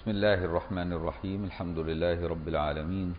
بسم الله الرحمن الرحيم الحمد لله رب العالمين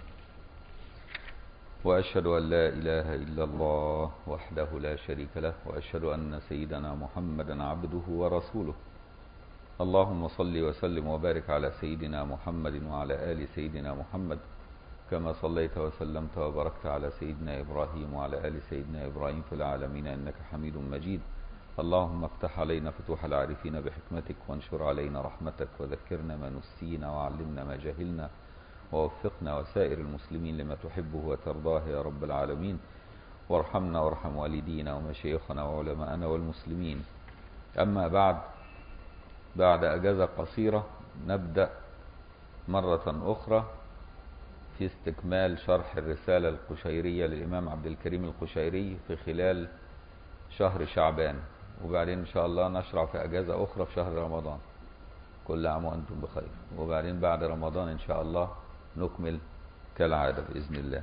وأشهد أن لا إله إلا الله وحده لا شريك له وأشهد أن سيدنا محمدا عبده ورسوله اللهم صل وسلم وبارك على سيدنا محمد وعلى آل سيدنا محمد كما صليت وسلمت وباركت على سيدنا إبراهيم وعلى آل سيدنا إبراهيم في العالمين إنك حميد مجيد اللهم افتح علينا فتوح العارفين بحكمتك وانشر علينا رحمتك وذكرنا ما نسينا وعلمنا ما جهلنا ووفقنا وسائر المسلمين لما تحبه وترضاه يا رب العالمين وارحمنا وارحم والدينا ومشايخنا وعلماءنا والمسلمين أما بعد بعد أجازة قصيرة نبدأ مرة أخرى في استكمال شرح الرسالة القشيرية للإمام عبد الكريم القشيري في خلال شهر شعبان وبعدين إن شاء الله نشرع في أجازة أخرى في شهر رمضان كل عام وأنتم بخير وبعدين بعد رمضان إن شاء الله نكمل كالعادة بإذن الله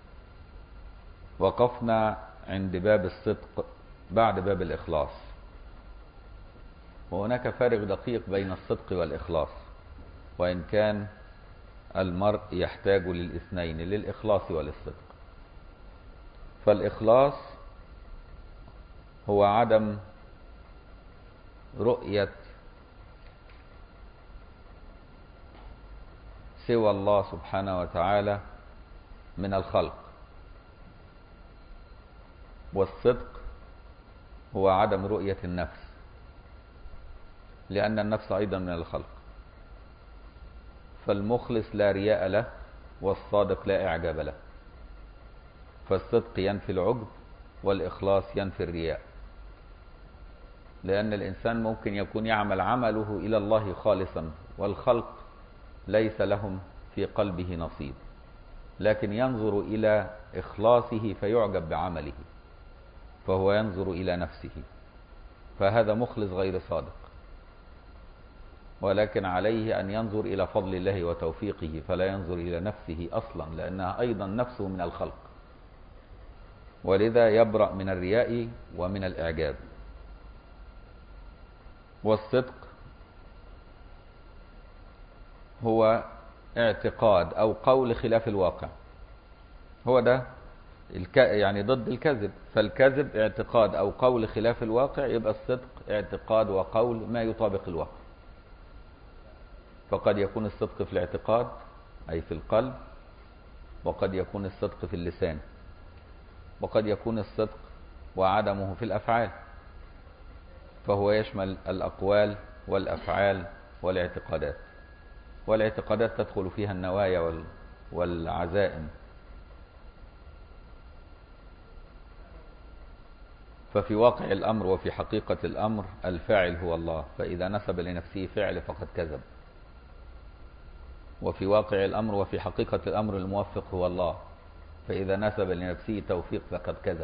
وقفنا عند باب الصدق بعد باب الإخلاص وهناك فارق دقيق بين الصدق والإخلاص وإن كان المرء يحتاج للاثنين للإخلاص وللصدق فالإخلاص هو عدم رؤية سوى الله سبحانه وتعالى من الخلق والصدق هو عدم رؤية النفس لأن النفس أيضا من الخلق فالمخلص لا رياء له والصادق لا إعجاب له فالصدق ينفي العجب والإخلاص ينفي الرياء لأن الإنسان ممكن يكون يعمل عمله إلى الله خالصا والخلق ليس لهم في قلبه نصيب لكن ينظر إلى إخلاصه فيعجب بعمله فهو ينظر إلى نفسه فهذا مخلص غير صادق ولكن عليه أن ينظر إلى فضل الله وتوفيقه فلا ينظر إلى نفسه أصلا لأنها أيضا نفسه من الخلق ولذا يبرأ من الرياء ومن الإعجاب والصدق هو اعتقاد أو قول خلاف الواقع هو ده الك... يعني ضد الكذب فالكذب اعتقاد أو قول خلاف الواقع يبقى الصدق اعتقاد وقول ما يطابق الواقع فقد يكون الصدق في الاعتقاد أي في القلب وقد يكون الصدق في اللسان وقد يكون الصدق وعدمه في الأفعال فهو يشمل الأقوال والأفعال والاعتقادات والاعتقادات تدخل فيها النوايا والعزائم ففي واقع الأمر وفي حقيقة الأمر الفاعل هو الله فإذا نسب لنفسه فعل فقد كذب وفي واقع الأمر وفي حقيقة الأمر الموفق هو الله فإذا نسب لنفسه توفيق فقد كذب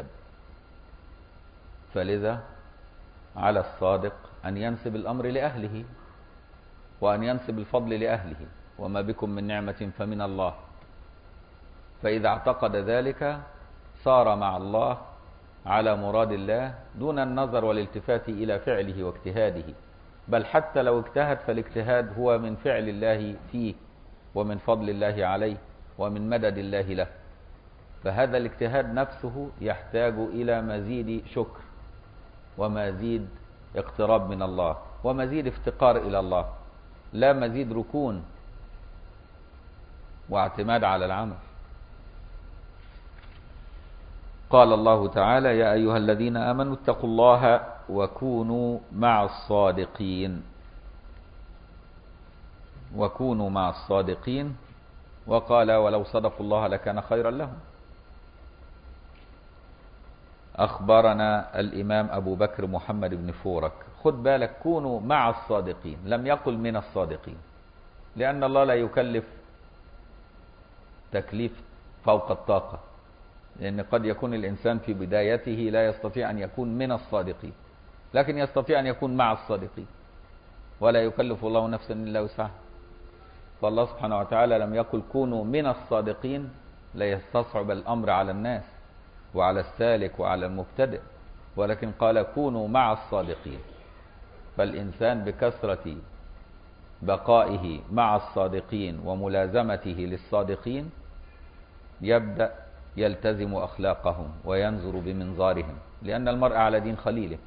فلذا على الصادق أن ينسب الأمر لأهله وأن ينسب الفضل لأهله وما بكم من نعمة فمن الله فإذا اعتقد ذلك صار مع الله على مراد الله دون النظر والالتفات إلى فعله واجتهاده بل حتى لو اجتهد فالاجتهاد هو من فعل الله فيه ومن فضل الله عليه ومن مدد الله له فهذا الاجتهاد نفسه يحتاج إلى مزيد شكر ومزيد اقتراب من الله ومزيد افتقار إلى الله لا مزيد ركون واعتماد على العمل قال الله تعالى يا أيها الذين آمنوا اتقوا الله وكونوا مع الصادقين وكونوا مع الصادقين وقال ولو صدقوا الله لكان خيرا لهم أخبرنا الإمام أبو بكر محمد بن فورك خد بالك كونوا مع الصادقين لم يقل من الصادقين لأن الله لا يكلف تكليف فوق الطاقة لأن قد يكون الإنسان في بدايته لا يستطيع أن يكون من الصادقين لكن يستطيع أن يكون مع الصادقين ولا يكلف الله نفسا إلا وسعها فالله سبحانه وتعالى لم يقل كونوا من الصادقين ليستصعب الأمر على الناس وعلى السالك وعلى المبتدئ ولكن قال كونوا مع الصادقين فالإنسان بكثرة بقائه مع الصادقين وملازمته للصادقين يبدأ يلتزم أخلاقهم وينظر بمنظارهم لأن المرء على دين خليله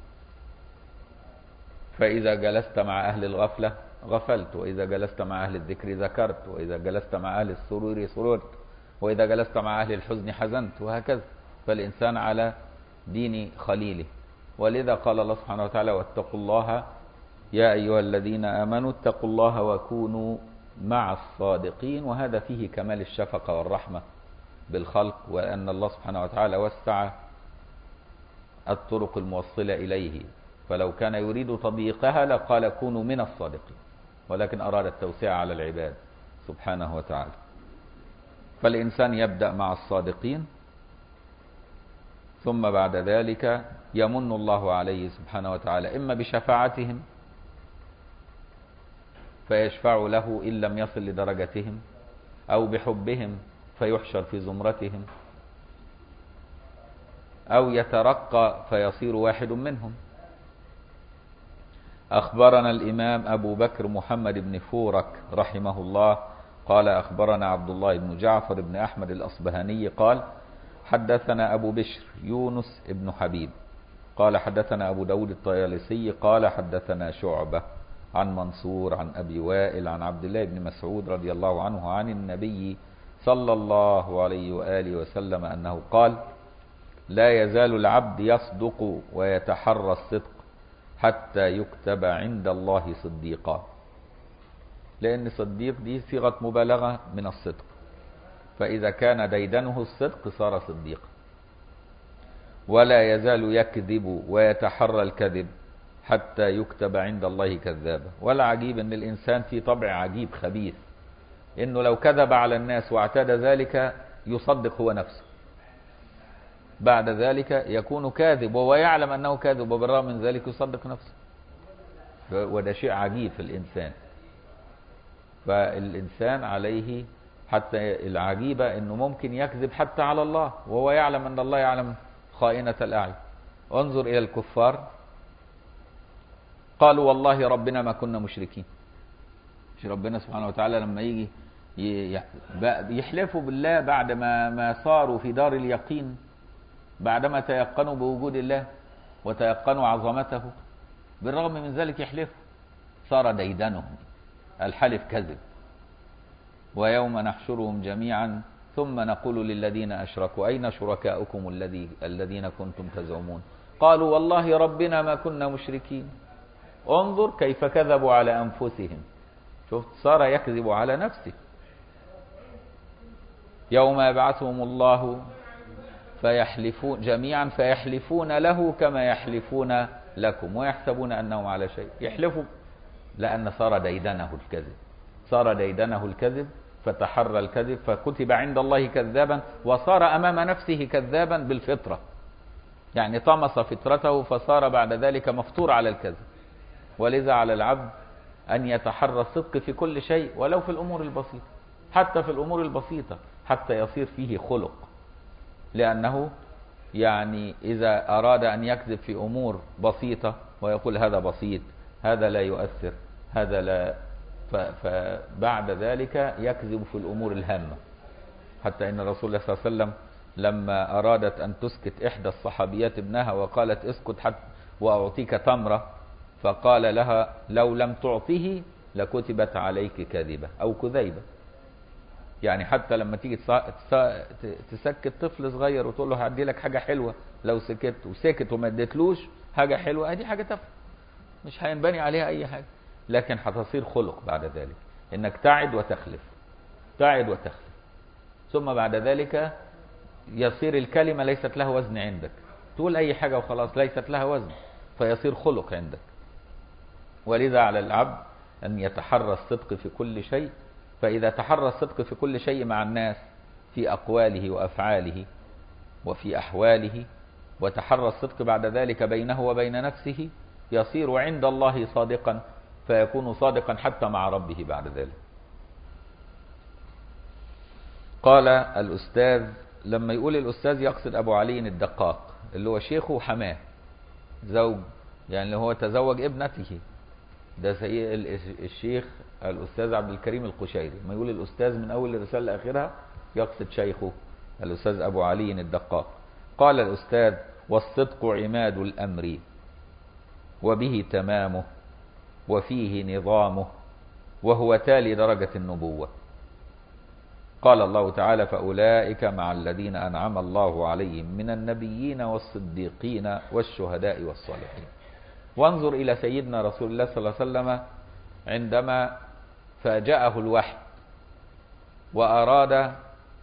فإذا جلست مع أهل الغفلة غفلت وإذا جلست مع أهل الذكر ذكرت وإذا جلست مع أهل السرور سررت وإذا جلست مع أهل الحزن حزنت وهكذا فالإنسان على دين خليله ولذا قال الله سبحانه وتعالى واتقوا الله يا أيها الذين آمنوا اتقوا الله وكونوا مع الصادقين وهذا فيه كمال الشفقة والرحمة بالخلق وأن الله سبحانه وتعالى وسع الطرق الموصلة إليه فلو كان يريد تضييقها لقال كونوا من الصادقين ولكن أراد التوسعة على العباد سبحانه وتعالى فالإنسان يبدأ مع الصادقين ثم بعد ذلك يمن الله عليه سبحانه وتعالى إما بشفاعتهم فيشفع له إن لم يصل لدرجتهم أو بحبهم فيحشر في زمرتهم أو يترقى فيصير واحد منهم أخبرنا الإمام أبو بكر محمد بن فورك رحمه الله قال أخبرنا عبد الله بن جعفر بن أحمد الأصبهاني قال حدثنا أبو بشر يونس بن حبيب قال حدثنا أبو داود الطيالسي قال حدثنا شعبة عن منصور عن أبي وائل عن عبد الله بن مسعود رضي الله عنه عن النبي صلى الله عليه وآله وسلم أنه قال لا يزال العبد يصدق ويتحرى الصدق حتى يكتب عند الله صديقا لأن صديق دي صيغة مبالغة من الصدق فإذا كان ديدنه الصدق صار صديقا ولا يزال يكذب ويتحرى الكذب حتى يكتب عند الله كذابا ولا عجيب ان الانسان في طبع عجيب خبيث انه لو كذب على الناس واعتاد ذلك يصدق هو نفسه بعد ذلك يكون كاذب وهو يعلم انه كاذب وبالرغم من ذلك يصدق نفسه وده شيء عجيب في الانسان فالانسان عليه حتى العجيبة انه ممكن يكذب حتى على الله وهو يعلم ان الله يعلم خائنة الاعين انظر الى الكفار قالوا والله ربنا ما كنا مشركين مش ربنا سبحانه وتعالى لما يجي يحلفوا بالله بعد ما ما صاروا في دار اليقين بعدما تيقنوا بوجود الله وتيقنوا عظمته بالرغم من ذلك يحلفوا صار ديدنهم الحلف كذب ويوم نحشرهم جميعا ثم نقول للذين أشركوا أين شركاؤكم الذي الذين كنتم تزعمون قالوا والله ربنا ما كنا مشركين انظر كيف كذبوا على أنفسهم شفت صار يكذب على نفسه يوم يبعثهم الله فيحلفون جميعا فيحلفون له كما يحلفون لكم ويحسبون أنهم على شيء يحلفوا لأن صار ديدنه الكذب صار ديدنه الكذب فتحرى الكذب فكتب عند الله كذابا وصار أمام نفسه كذابا بالفطرة يعني طمس فطرته فصار بعد ذلك مفطور على الكذب ولذا على العبد أن يتحرى الصدق في كل شيء ولو في الأمور البسيطة حتى في الأمور البسيطة حتى يصير فيه خلق لأنه يعني إذا أراد أن يكذب في أمور بسيطة ويقول هذا بسيط هذا لا يؤثر هذا لا فبعد ذلك يكذب في الأمور الهامة حتى إن رسول الله صلى الله عليه وسلم لما أرادت أن تسكت إحدى الصحابيات ابنها وقالت اسكت حتى وأعطيك تمرة فقال لها لو لم تعطيه لكتبت عليك كاذبة أو كذيبة يعني حتى لما تيجي تسكت طفل صغير وتقول له هدي لك حاجة حلوة لو سكت وسكت وما اديتلوش حاجة حلوة ادي حاجة تافهة مش هينبني عليها أي حاجة لكن هتصير خلق بعد ذلك انك تعد وتخلف تعد وتخلف ثم بعد ذلك يصير الكلمة ليست لها وزن عندك تقول أي حاجة وخلاص ليست لها وزن فيصير خلق عندك ولذا على العبد أن يتحرى الصدق في كل شيء فإذا تحرى الصدق في كل شيء مع الناس في أقواله وأفعاله وفي أحواله وتحرى الصدق بعد ذلك بينه وبين نفسه يصير عند الله صادقا فيكون صادقا حتى مع ربه بعد ذلك قال الأستاذ لما يقول الأستاذ يقصد أبو علي الدقاق اللي هو شيخه وحماه زوج يعني اللي هو تزوج ابنته ده سيء الشيخ الأستاذ عبد الكريم القشيري ما يقول الأستاذ من أول الرسالة لآخرها يقصد شيخه الأستاذ أبو علي الدقاق قال الأستاذ والصدق عماد الأمر وبه تمامه وفيه نظامه وهو تالي درجة النبوة قال الله تعالى فأولئك مع الذين أنعم الله عليهم من النبيين والصديقين والشهداء والصالحين وانظر إلى سيدنا رسول الله صلى الله عليه وسلم عندما فاجأه الوحي وأراد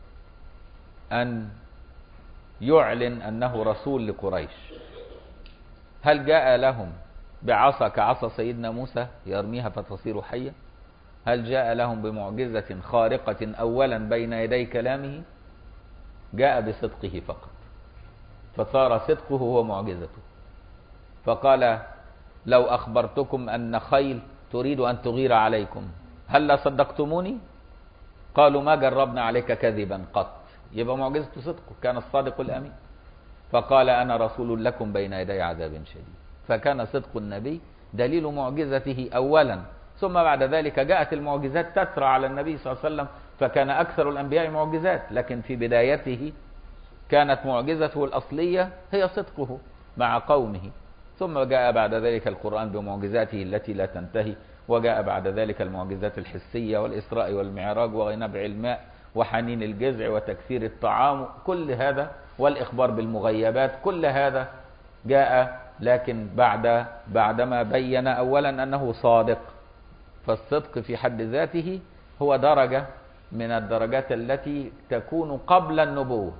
أن يعلن أنه رسول لقريش هل جاء لهم بعصا كعصا سيدنا موسى يرميها فتصير حية هل جاء لهم بمعجزة خارقة أولا بين يدي كلامه جاء بصدقه فقط فصار صدقه هو معجزته فقال لو أخبرتكم أن خيل تريد أن تغير عليكم هل لا صدقتموني قالوا ما جربنا عليك كذبا قط يبقى معجزة صدقه كان الصادق الأمين فقال أنا رسول لكم بين يدي عذاب شديد فكان صدق النبي دليل معجزته أولا ثم بعد ذلك جاءت المعجزات تترى على النبي صلى الله عليه وسلم فكان أكثر الأنبياء معجزات لكن في بدايته كانت معجزته الأصلية هي صدقه مع قومه ثم جاء بعد ذلك القرآن بمعجزاته التي لا تنتهي وجاء بعد ذلك المعجزات الحسية والإسراء والمعراج ونبع الماء وحنين الجذع وتكثير الطعام كل هذا والإخبار بالمغيبات كل هذا جاء لكن بعد بعدما بين أولا أنه صادق فالصدق في حد ذاته هو درجة من الدرجات التي تكون قبل النبوة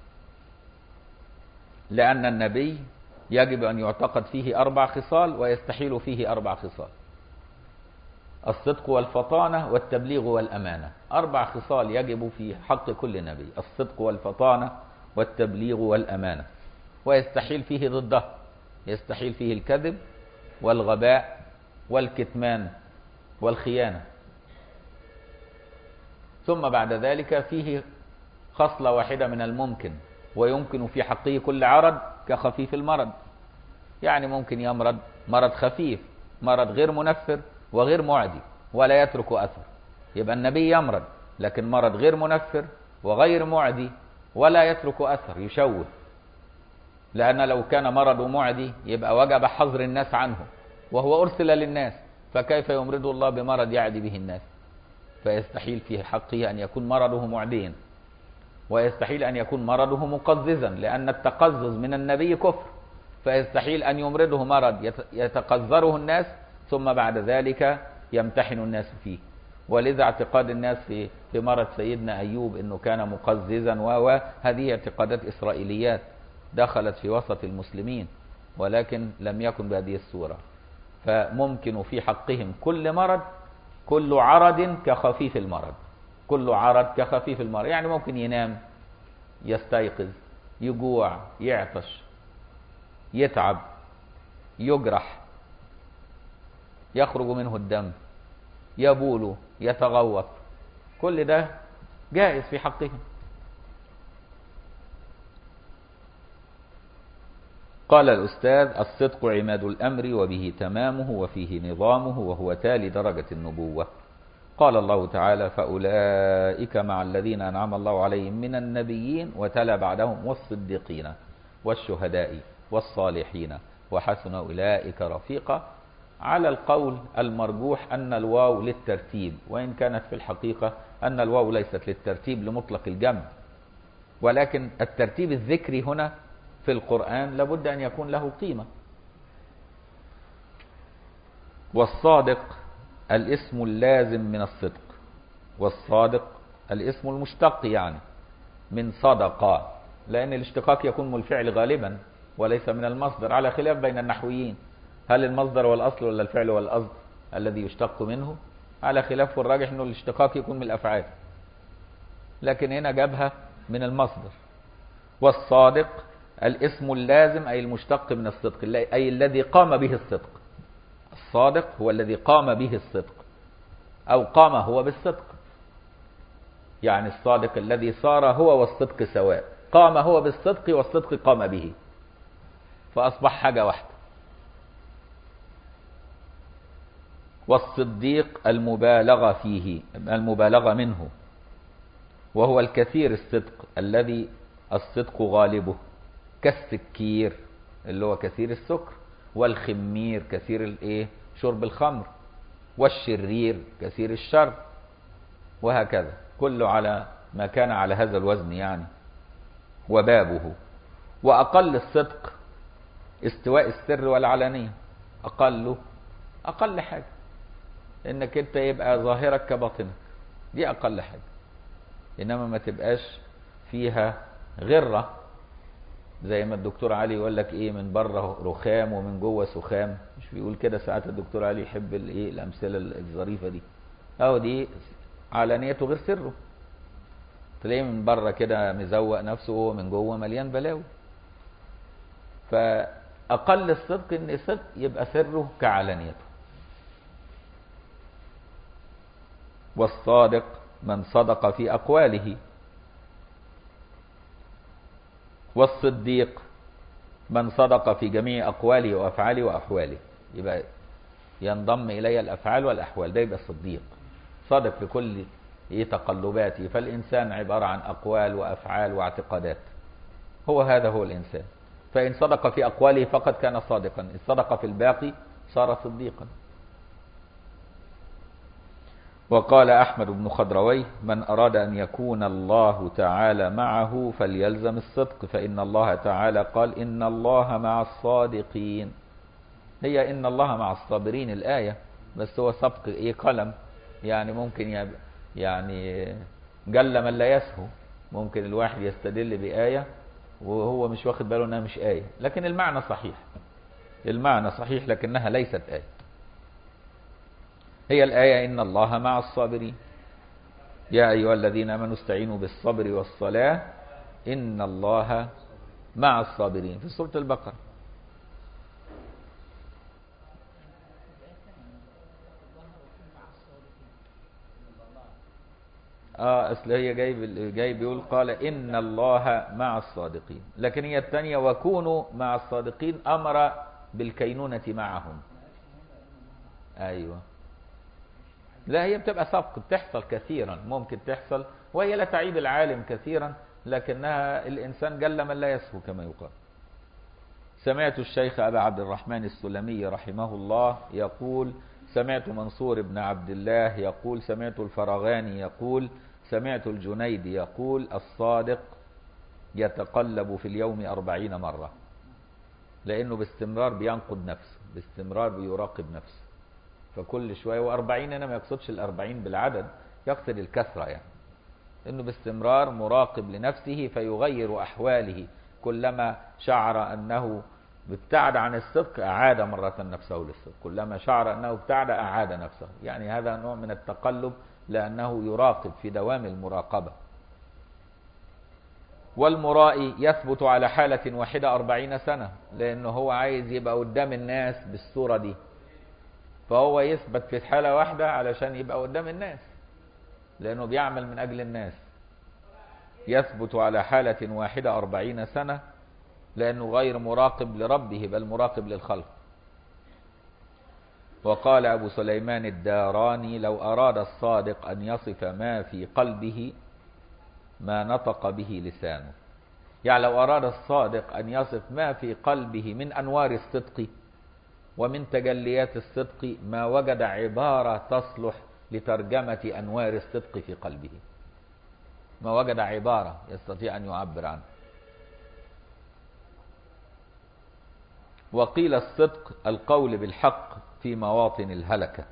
لأن النبي يجب أن يعتقد فيه أربع خصال ويستحيل فيه أربع خصال الصدق والفطانة والتبليغ والأمانة أربع خصال يجب في حق كل نبي الصدق والفطانة والتبليغ والأمانة ويستحيل فيه ضده يستحيل فيه الكذب والغباء والكتمان والخيانة ثم بعد ذلك فيه خصلة واحدة من الممكن ويمكن في حقه كل عرض كخفيف المرض يعني ممكن يمرض مرض خفيف مرض غير منفر وغير معدي ولا يترك أثر يبقى النبي يمرض لكن مرض غير منفر وغير معدي ولا يترك أثر يشوه لأن لو كان مرض معدي يبقى وجب حظر الناس عنه وهو أرسل للناس فكيف يمرض الله بمرض يعدي به الناس فيستحيل في حقه أن يكون مرضه معديا ويستحيل أن يكون مرضه مقززا لأن التقزز من النبي كفر فيستحيل أن يمرضه مرض يتقذره الناس ثم بعد ذلك يمتحن الناس فيه ولذا اعتقاد الناس في في مرض سيدنا أيوب أنه كان مقززا و هذه اعتقادات إسرائيليات دخلت في وسط المسلمين ولكن لم يكن بهذه الصورة فممكن في حقهم كل مرض كل عرض كخفيف المرض كل عرض كخفيف المرض يعني ممكن ينام يستيقظ يجوع يعطش يتعب يجرح يخرج منه الدم يبول يتغوط كل ده جائز في حقهم قال الأستاذ الصدق عماد الأمر وبه تمامه وفيه نظامه وهو تالي درجة النبوة قال الله تعالى فأولئك مع الذين أنعم الله عليهم من النبيين وتلا بعدهم والصديقين والشهداء والصالحين وحسن أولئك رفيقا على القول المرجوح أن الواو للترتيب وإن كانت في الحقيقة أن الواو ليست للترتيب لمطلق الجمع ولكن الترتيب الذكري هنا في القرآن لابد أن يكون له قيمة والصادق الاسم اللازم من الصدق والصادق الاسم المشتق يعني من صدق لأن الاشتقاق يكون من الفعل غالبا وليس من المصدر على خلاف بين النحويين هل المصدر والأصل ولا الفعل والقصد الذي يشتق منه على خلاف الراجح أنه الاشتقاق يكون من الأفعال لكن هنا جابها من المصدر والصادق الاسم اللازم أي المشتق من الصدق أي الذي قام به الصدق الصادق هو الذي قام به الصدق أو قام هو بالصدق يعني الصادق الذي صار هو والصدق سواء قام هو بالصدق والصدق قام به فأصبح حاجة واحدة والصديق المبالغة فيه المبالغة منه وهو الكثير الصدق الذي الصدق غالبه كالسكير اللي هو كثير السكر والخمير كثير الايه شرب الخمر والشرير كثير الشر وهكذا كله على ما كان على هذا الوزن يعني وبابه وأقل الصدق استواء السر والعلانية أقله أقل حاجة إنك أنت يبقى ظاهرك كباطنك دي أقل حاجة إنما ما تبقاش فيها غرة زي ما الدكتور علي يقول لك ايه من بره رخام ومن جوه سخام مش بيقول كده ساعات الدكتور علي يحب الايه الامثله الظريفه دي اهو دي علانيته غير سره تلاقيه من بره كده مزوق نفسه وهو من جوه مليان بلاوي فاقل الصدق ان الصدق يبقى سره كعلانيته والصادق من صدق في اقواله والصديق من صدق في جميع أقواله وأفعاله وأحواله يبقى ينضم إلي الأفعال والأحوال ده يبقى الصديق صادق في كل إيه تقلباته فالإنسان عبارة عن أقوال وأفعال واعتقادات هو هذا هو الإنسان فإن صدق في أقواله فقد كان صادقا إن صدق في الباقي صار صديقا وقال أحمد بن خضروي من أراد أن يكون الله تعالى معه فليلزم الصدق فإن الله تعالى قال إن الله مع الصادقين هي إن الله مع الصابرين الآية بس هو سبق إيه قلم يعني ممكن يب يعني جل من لا يسهو ممكن الواحد يستدل بآية وهو مش واخد باله انها مش آية لكن المعنى صحيح المعنى صحيح لكنها ليست آية هي الآية إن الله مع الصابرين يا أيها الذين آمنوا استعينوا بالصبر والصلاة إن الله مع الصابرين في سورة البقرة اه اصل هي جايب جاي بيقول قال ان الله مع الصادقين لكن هي الثانيه وكونوا مع الصادقين امر بالكينونه معهم ايوه لا هي بتبقى سبق بتحصل كثيرا ممكن تحصل وهي لا تعيب العالم كثيرا لكنها الإنسان جل من لا يسهو كما يقال سمعت الشيخ أبا عبد الرحمن السلمي رحمه الله يقول سمعت منصور بن عبد الله يقول سمعت الفرغاني يقول سمعت الجنيد يقول الصادق يتقلب في اليوم أربعين مرة لأنه باستمرار بينقد نفسه باستمرار بيراقب نفسه فكل شوية وأربعين هنا ما يقصدش الأربعين بالعدد يقصد الكثرة يعني إنه باستمرار مراقب لنفسه فيغير أحواله كلما شعر أنه ابتعد عن الصدق أعاد مرة نفسه للصدق كلما شعر أنه ابتعد أعاد نفسه يعني هذا نوع من التقلب لأنه يراقب في دوام المراقبة والمرائي يثبت على حالة واحدة أربعين سنة لأنه هو عايز يبقى قدام الناس بالصورة دي فهو يثبت في حالة واحدة علشان يبقى قدام الناس لأنه بيعمل من أجل الناس يثبت على حالة واحدة أربعين سنة لأنه غير مراقب لربه بل مراقب للخلق وقال أبو سليمان الداراني لو أراد الصادق أن يصف ما في قلبه ما نطق به لسانه يعني لو أراد الصادق أن يصف ما في قلبه من أنوار الصدق ومن تجليات الصدق ما وجد عبارة تصلح لترجمة أنوار الصدق في قلبه ما وجد عبارة يستطيع أن يعبر عنها وقيل الصدق القول بالحق في مواطن الهلكة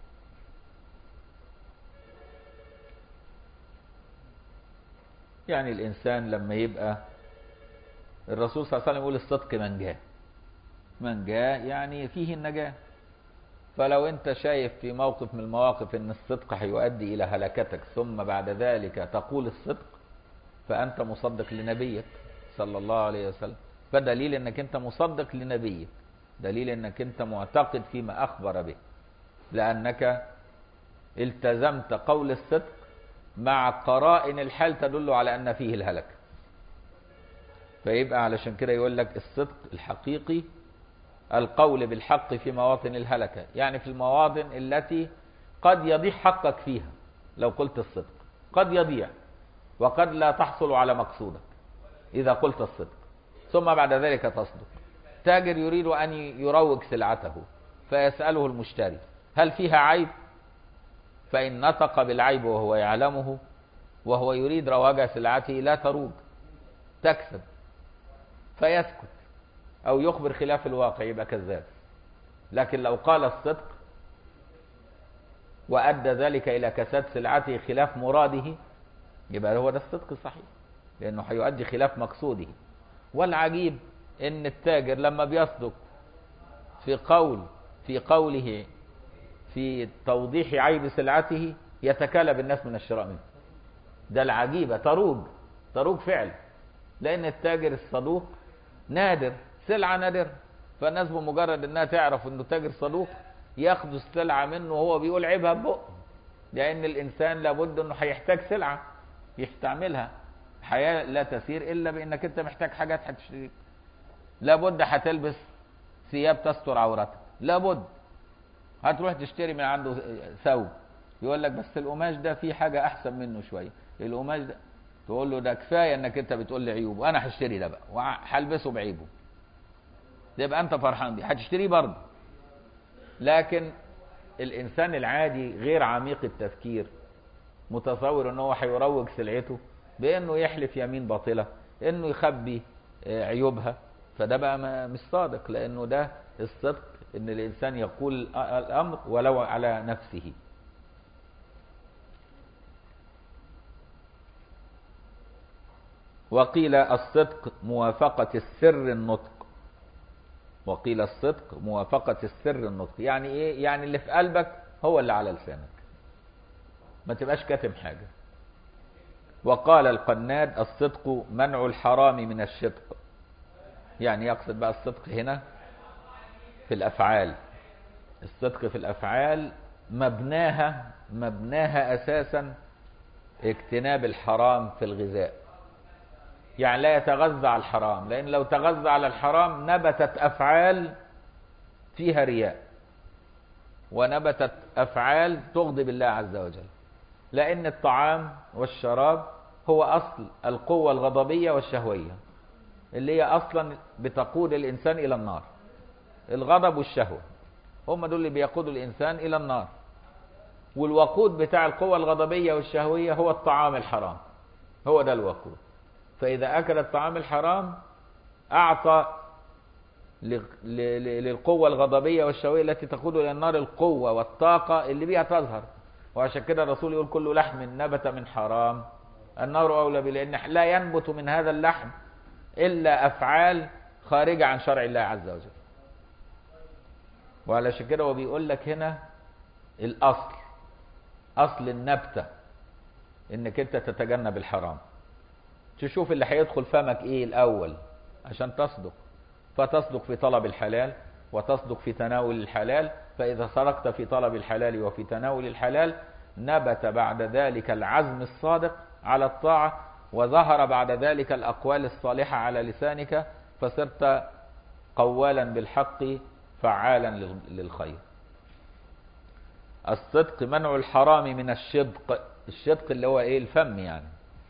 يعني الإنسان لما يبقى الرسول صلى الله عليه وسلم يقول الصدق من جاء من جاء يعني فيه النجاة فلو انت شايف في موقف من المواقف ان الصدق هيؤدي الى هلكتك ثم بعد ذلك تقول الصدق فانت مصدق لنبيك صلى الله عليه وسلم فدليل انك انت مصدق لنبيك دليل انك انت معتقد فيما اخبر به لانك التزمت قول الصدق مع قرائن الحال تدل على ان فيه الهلك فيبقى علشان كده يقول لك الصدق الحقيقي القول بالحق في مواطن الهلكة يعني في المواطن التي قد يضيع حقك فيها لو قلت الصدق قد يضيع وقد لا تحصل على مقصودك إذا قلت الصدق ثم بعد ذلك تصدق تاجر يريد أن يروج سلعته فيسأله المشتري هل فيها عيب فإن نطق بالعيب وهو يعلمه وهو يريد رواج سلعته لا تروج تكسب فيسكت أو يخبر خلاف الواقع يبقى كذاب لكن لو قال الصدق وأدى ذلك إلى كساد سلعته خلاف مراده يبقى هو ده الصدق الصحيح لأنه هيؤدي خلاف مقصوده والعجيب إن التاجر لما بيصدق في قول في قوله في توضيح عيب سلعته يتكالب الناس من الشراء منه ده العجيبة تروج تروج فعل لأن التاجر الصدوق نادر سلعة نادرة فالناس بمجرد انها تعرف انه تاجر صدوق ياخدوا السلعة منه وهو بيقول عيبها ببقه لأن الإنسان لابد انه هيحتاج سلعة يستعملها الحياة لا تسير إلا بأنك أنت محتاج حاجات هتشتري لابد هتلبس ثياب تستر عورتك لابد هتروح تشتري من عنده ثوب يقول لك بس القماش ده فيه حاجة أحسن منه شوية القماش ده تقول له ده كفاية انك انت بتقول لي عيوبه انا هشتري ده بقى وهلبسه بعيبه يبقى انت فرحان بيه هتشتريه برضه لكن الانسان العادي غير عميق التفكير متصور ان هو هيروج سلعته بانه يحلف يمين باطله انه يخبي عيوبها فده بقى مش صادق لانه ده الصدق ان الانسان يقول الامر ولو على نفسه وقيل الصدق موافقة السر النطق وقيل الصدق موافقة السر النطق يعني ايه يعني اللي في قلبك هو اللي على لسانك ما تبقاش كاتم حاجة وقال القناد الصدق منع الحرام من الشدق يعني يقصد بقى الصدق هنا في الأفعال الصدق في الأفعال مبناها مبناها أساسا اجتناب الحرام في الغذاء يعني لا يتغذى على الحرام لأن لو تغذى على الحرام نبتت أفعال فيها رياء ونبتت أفعال تغضب الله عز وجل لأن الطعام والشراب هو أصل القوة الغضبية والشهوية اللي هي أصلا بتقود الإنسان إلى النار الغضب والشهوة هم دول اللي بيقودوا الإنسان إلى النار والوقود بتاع القوة الغضبية والشهوية هو الطعام الحرام هو ده الوقود فإذا أكل الطعام الحرام أعطى للقوة الغضبية والشهوية التي تقود إلى النار القوة والطاقة اللي بيها تظهر وعشان كده الرسول يقول كل لحم نبت من حرام النار أولى به لأن لا ينبت من هذا اللحم إلا أفعال خارجة عن شرع الله عز وجل وعلشان كده هو بيقول لك هنا الأصل أصل النبتة إنك أنت تتجنب الحرام تشوف اللي هيدخل فمك ايه الاول عشان تصدق فتصدق في طلب الحلال وتصدق في تناول الحلال فاذا صدقت في طلب الحلال وفي تناول الحلال نبت بعد ذلك العزم الصادق على الطاعة وظهر بعد ذلك الأقوال الصالحة على لسانك فصرت قوالا بالحق فعالا للخير الصدق منع الحرام من الشدق الشدق اللي هو ايه الفم يعني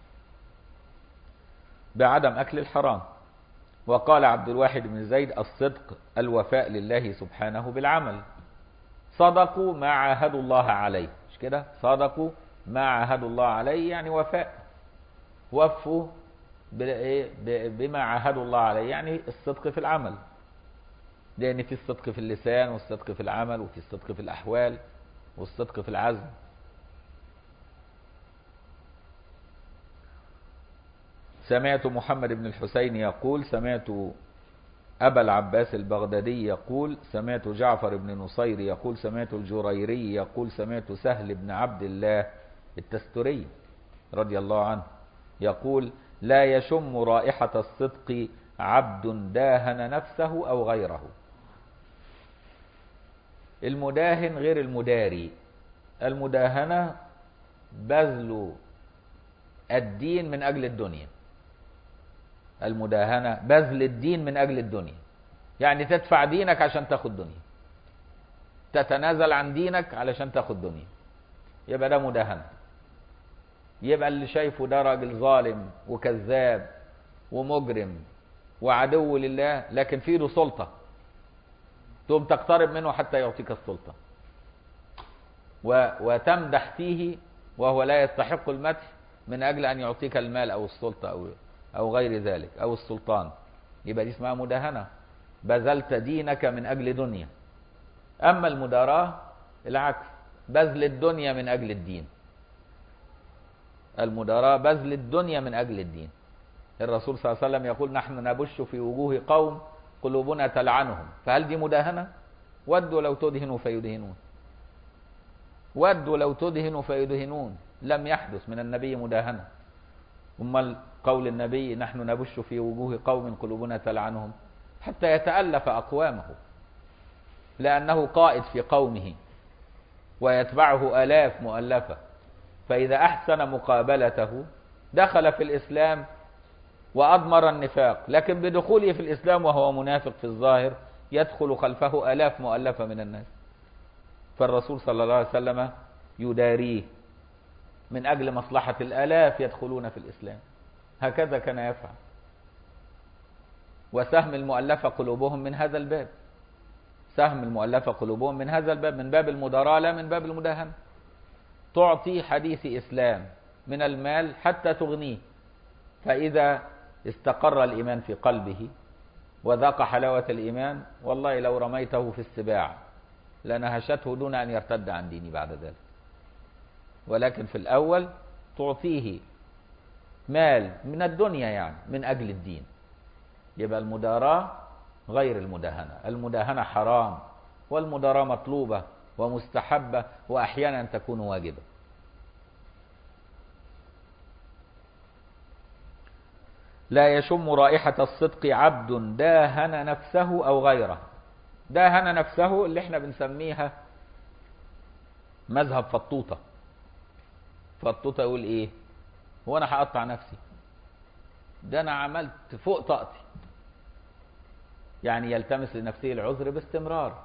بعدم أكل الحرام وقال عبد الواحد بن زيد الصدق الوفاء لله سبحانه بالعمل صدقوا ما عاهدوا الله عليه مش كده صدقوا ما عاهدوا الله عليه يعني وفاء وفوا بما عاهدوا الله عليه يعني الصدق في العمل لأن في الصدق في اللسان والصدق في العمل وفي الصدق في الأحوال والصدق في العزم سمعت محمد بن الحسين يقول سمعت أبا العباس البغدادي يقول سمعت جعفر بن نصير يقول سمعت الجريري يقول سمعت سهل بن عبد الله التستري رضي الله عنه يقول لا يشم رائحة الصدق عبد داهن نفسه أو غيره المداهن غير المداري المداهنة بذل الدين من أجل الدنيا المداهنة بذل الدين من أجل الدنيا يعني تدفع دينك عشان تاخد دنيا تتنازل عن دينك علشان تاخد دنيا يبقى ده مداهنة يبقى اللي شايفه ده راجل ظالم وكذاب ومجرم وعدو لله لكن في له سلطة تقوم تقترب منه حتى يعطيك السلطة و... وتمدح فيه وهو لا يستحق المدح من أجل أن يعطيك المال أو السلطة أو أو غير ذلك أو السلطان يبقى دي اسمها مداهنة بذلت دينك من أجل دنيا أما المداراة العكس بذل الدنيا من أجل الدين المداراة بذل الدنيا من أجل الدين الرسول صلى الله عليه وسلم يقول نحن نبش في وجوه قوم قلوبنا تلعنهم فهل دي مداهنة ودوا لو تدهنوا فيدهنون ودوا لو تدهنوا فيدهنون لم يحدث من النبي مداهنة أما قول النبي نحن نبش في وجوه قوم قلوبنا تلعنهم حتى يتألف أقوامه لأنه قائد في قومه ويتبعه آلاف مؤلفة فإذا أحسن مقابلته دخل في الإسلام وأضمر النفاق لكن بدخوله في الإسلام وهو منافق في الظاهر يدخل خلفه آلاف مؤلفة من الناس فالرسول صلى الله عليه وسلم يداريه من أجل مصلحة الآلاف يدخلون في الإسلام هكذا كان يفعل وسهم المؤلفة قلوبهم من هذا الباب سهم المؤلفة قلوبهم من هذا الباب من باب المداراة لا من باب المداهنة تعطي حديث إسلام من المال حتى تغنيه فإذا استقر الإيمان في قلبه وذاق حلاوة الإيمان والله لو رميته في السباع لنهشته دون أن يرتد عن ديني بعد ذلك ولكن في الأول تعطيه مال من الدنيا يعني من أجل الدين يبقى المداراة غير المداهنة المداهنة حرام والمداراة مطلوبة ومستحبة وأحيانا تكون واجبة لا يشم رائحة الصدق عبد داهن نفسه أو غيره داهن نفسه اللي احنا بنسميها مذهب فطوطة فطوطة يقول ايه هو انا هقطع نفسي ده انا عملت فوق طاقتي يعني يلتمس لنفسه العذر باستمرار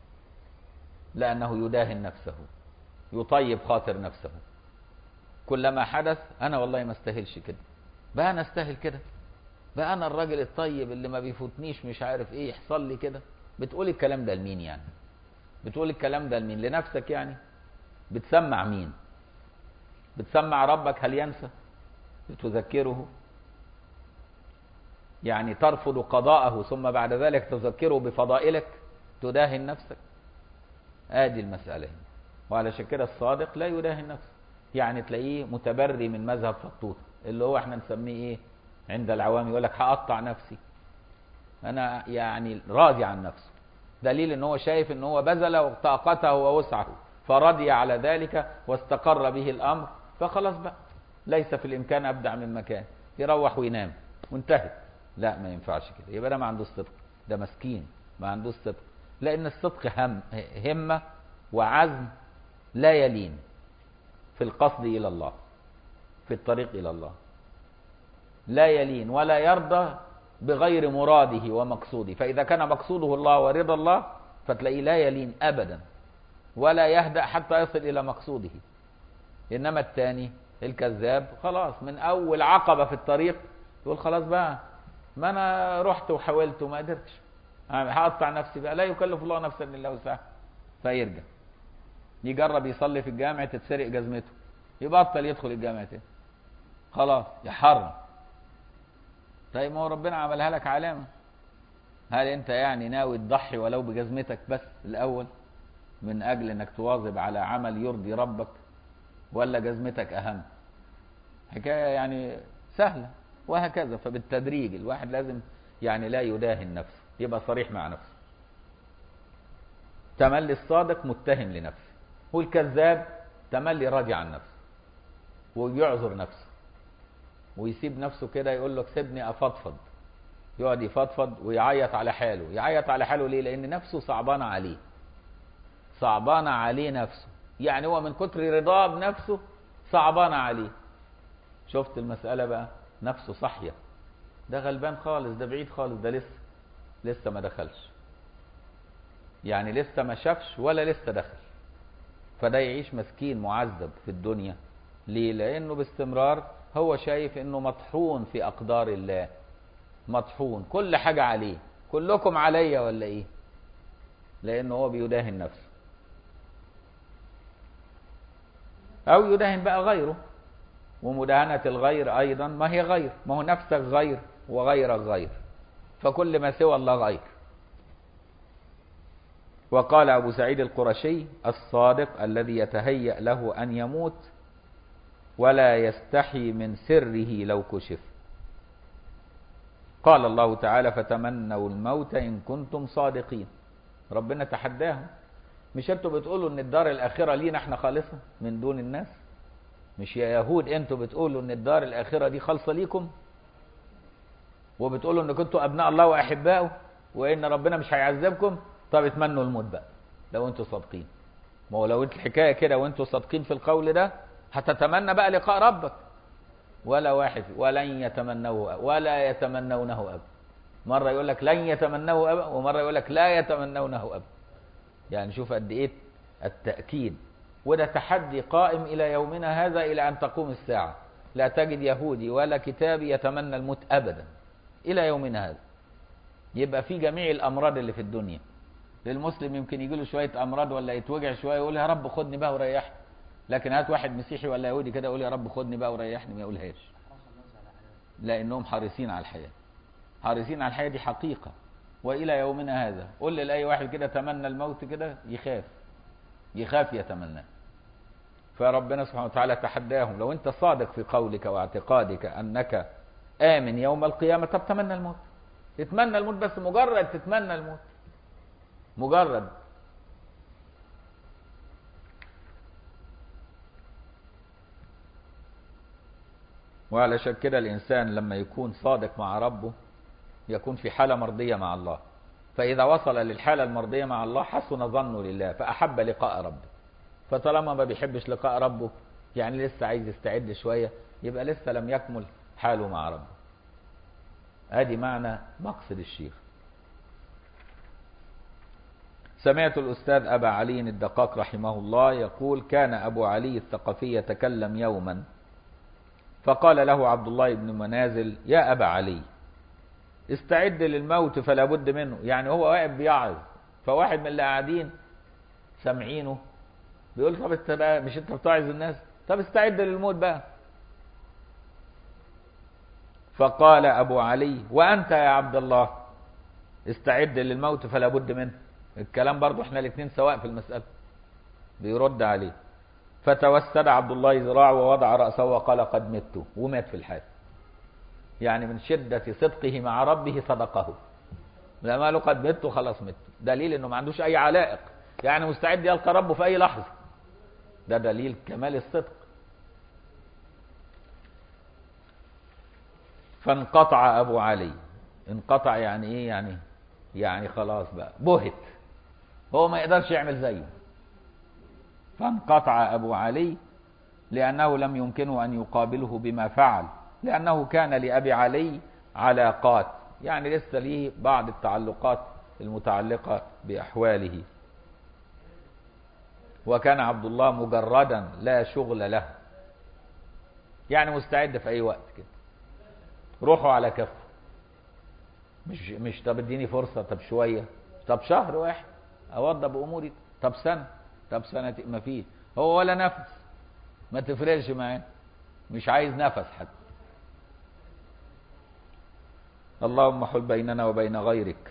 لأنه يداهن نفسه يطيب خاطر نفسه كلما حدث أنا والله ما استاهلش كده بقى أنا استاهل كده بقى أنا الراجل الطيب اللي ما بيفوتنيش مش عارف إيه يحصل لي كده بتقول الكلام ده لمين يعني بتقول الكلام ده لمين لنفسك يعني بتسمع مين بتسمع ربك هل ينسى بتذكره يعني ترفض قضاءه ثم بعد ذلك تذكره بفضائلك تداهن نفسك ادي المسألة هنا وعلشان كده الصادق لا يداهن نفسه يعني تلاقيه متبري من مذهب فطوط اللي هو احنا نسميه ايه عند العوام يقول لك هقطع نفسي انا يعني راضي عن نفسه دليل ان هو شايف ان هو بذل طاقته ووسعه فرضي على ذلك واستقر به الامر فخلاص بقى ليس في الامكان ابدع من مكان يروح وينام وانتهت لا ما ينفعش كده يبقى ده ما عندوش صدق ده مسكين ما عندوش صدق لان الصدق هم همه وعزم لا يلين في القصد الى الله في الطريق الى الله لا يلين ولا يرضى بغير مراده ومقصوده فاذا كان مقصوده الله ورضا الله فتلاقيه لا يلين ابدا ولا يهدأ حتى يصل الى مقصوده انما الثاني الكذاب خلاص من اول عقبه في الطريق يقول خلاص بقى ما انا رحت وحاولت وما قدرتش هقطع نفسي بقى لا يكلف الله نفسا الا وسعها فيرجع يجرب يصلي في الجامع تتسرق جزمته يبطل يدخل الجامع تاني خلاص يحرم طيب ما هو ربنا عملها لك علامه هل انت يعني ناوي تضحي ولو بجزمتك بس الاول من اجل انك تواظب على عمل يرضي ربك ولا جزمتك اهم حكايه يعني سهله وهكذا فبالتدريج الواحد لازم يعني لا يداهن نفسه يبقى صريح مع نفسه تملي الصادق متهم لنفسه والكذاب تملي راضي عن نفسه ويعذر نفسه ويسيب نفسه كده يقول لك سيبني افضفض يقعد يفضفض ويعيط على حاله يعيط على حاله ليه لان نفسه صعبانه عليه صعبانه عليه نفسه يعني هو من كتر رضاه بنفسه صعبانه عليه شفت المساله بقى نفسه صحيه ده غلبان خالص ده بعيد خالص ده لسه لسه ما دخلش يعني لسه ما شافش ولا لسه دخل فده يعيش مسكين معذب في الدنيا ليه لانه باستمرار هو شايف انه مطحون في اقدار الله مطحون كل حاجة عليه كلكم عليا ولا ايه لانه هو بيداهن نفسه او يداهن بقى غيره ومداهنة الغير ايضا ما هي غير ما هو نفسك غير وغيرك غير فكل ما سوى الله غير وقال أبو سعيد القرشي الصادق الذي يتهيأ له أن يموت ولا يستحي من سره لو كشف قال الله تعالى فتمنوا الموت إن كنتم صادقين ربنا تحداهم مش انتوا بتقولوا ان الدار الآخرة لينا احنا خالصة من دون الناس مش يا يهود انتوا بتقولوا ان الدار الآخرة دي خالصة ليكم وبتقولوا ان كنتوا ابناء الله واحبائه وان ربنا مش هيعذبكم طب اتمنوا الموت بقى لو انتوا صادقين ما هو لو انت الحكايه كده وانتوا صادقين في القول ده هتتمنى بقى لقاء ربك ولا واحد ولن يتمنوه ولا يتمنونه ابدا مره يقول لك لن يتمنوه ابدا ومره يقول لك لا يتمنونه ابدا يعني شوف قد ايه التاكيد وده تحدي قائم الى يومنا هذا الى ان تقوم الساعه لا تجد يهودي ولا كتابي يتمنى الموت ابدا الى يومنا هذا يبقى في جميع الامراض اللي في الدنيا للمسلم يمكن يجي له شويه امراض ولا يتوجع شويه يقول يا رب خدني بقى وريحني لكن هات واحد مسيحي ولا يهودي كده يقول يا رب خدني بقى وريحني ما يقولهاش لانهم حريصين على الحياه حريصين على الحياه دي حقيقه والى يومنا هذا قول لي لاي واحد كده تمنى الموت كده يخاف يخاف يتمناه فربنا سبحانه وتعالى تحداهم لو انت صادق في قولك واعتقادك انك امن يوم القيامه طب تمنى الموت تتمنى الموت بس مجرد تتمنى الموت مجرد وعلشان كده الإنسان لما يكون صادق مع ربه يكون في حالة مرضية مع الله فإذا وصل للحالة المرضية مع الله حسن ظنه لله فأحب لقاء ربه فطالما ما بيحبش لقاء ربه يعني لسه عايز يستعد شوية يبقى لسه لم يكمل حاله مع ربه ادي معنى مقصد الشيخ سمعت الأستاذ أبا علي الدقاق رحمه الله يقول كان أبو علي الثقفي يتكلم يوما فقال له عبد الله بن منازل يا أبا علي استعد للموت فلا بد منه يعني هو واقف بيعظ فواحد من اللي قاعدين سامعينه بيقول طب انت بقى مش انت بتعظ الناس طب استعد للموت بقى فقال أبو علي وأنت يا عبد الله استعد للموت فلا بد منه الكلام برضو احنا الاثنين سواء في المسألة بيرد عليه فتوسد عبد الله ذراعه ووضع رأسه وقال قد مت ومات في الحال يعني من شدة صدقه مع ربه صدقه لما قالوا قد مت خلاص مت دليل انه ما عندوش اي علائق يعني مستعد يلقى ربه في اي لحظة ده دليل كمال الصدق فانقطع ابو علي انقطع يعني ايه يعني يعني خلاص بقى بهت هو ما يقدرش يعمل زيه فانقطع ابو علي لانه لم يمكنه ان يقابله بما فعل لانه كان لابي علي علاقات يعني لسه ليه بعض التعلقات المتعلقه باحواله وكان عبد الله مجردا لا شغل له يعني مستعد في اي وقت كده روحوا على كفه مش مش طب اديني فرصه طب شويه طب شهر واحد اوضب اموري طب سنه طب سنه ما فيه هو ولا نفس ما تفرقش معاه مش عايز نفس حتى اللهم حل بيننا وبين غيرك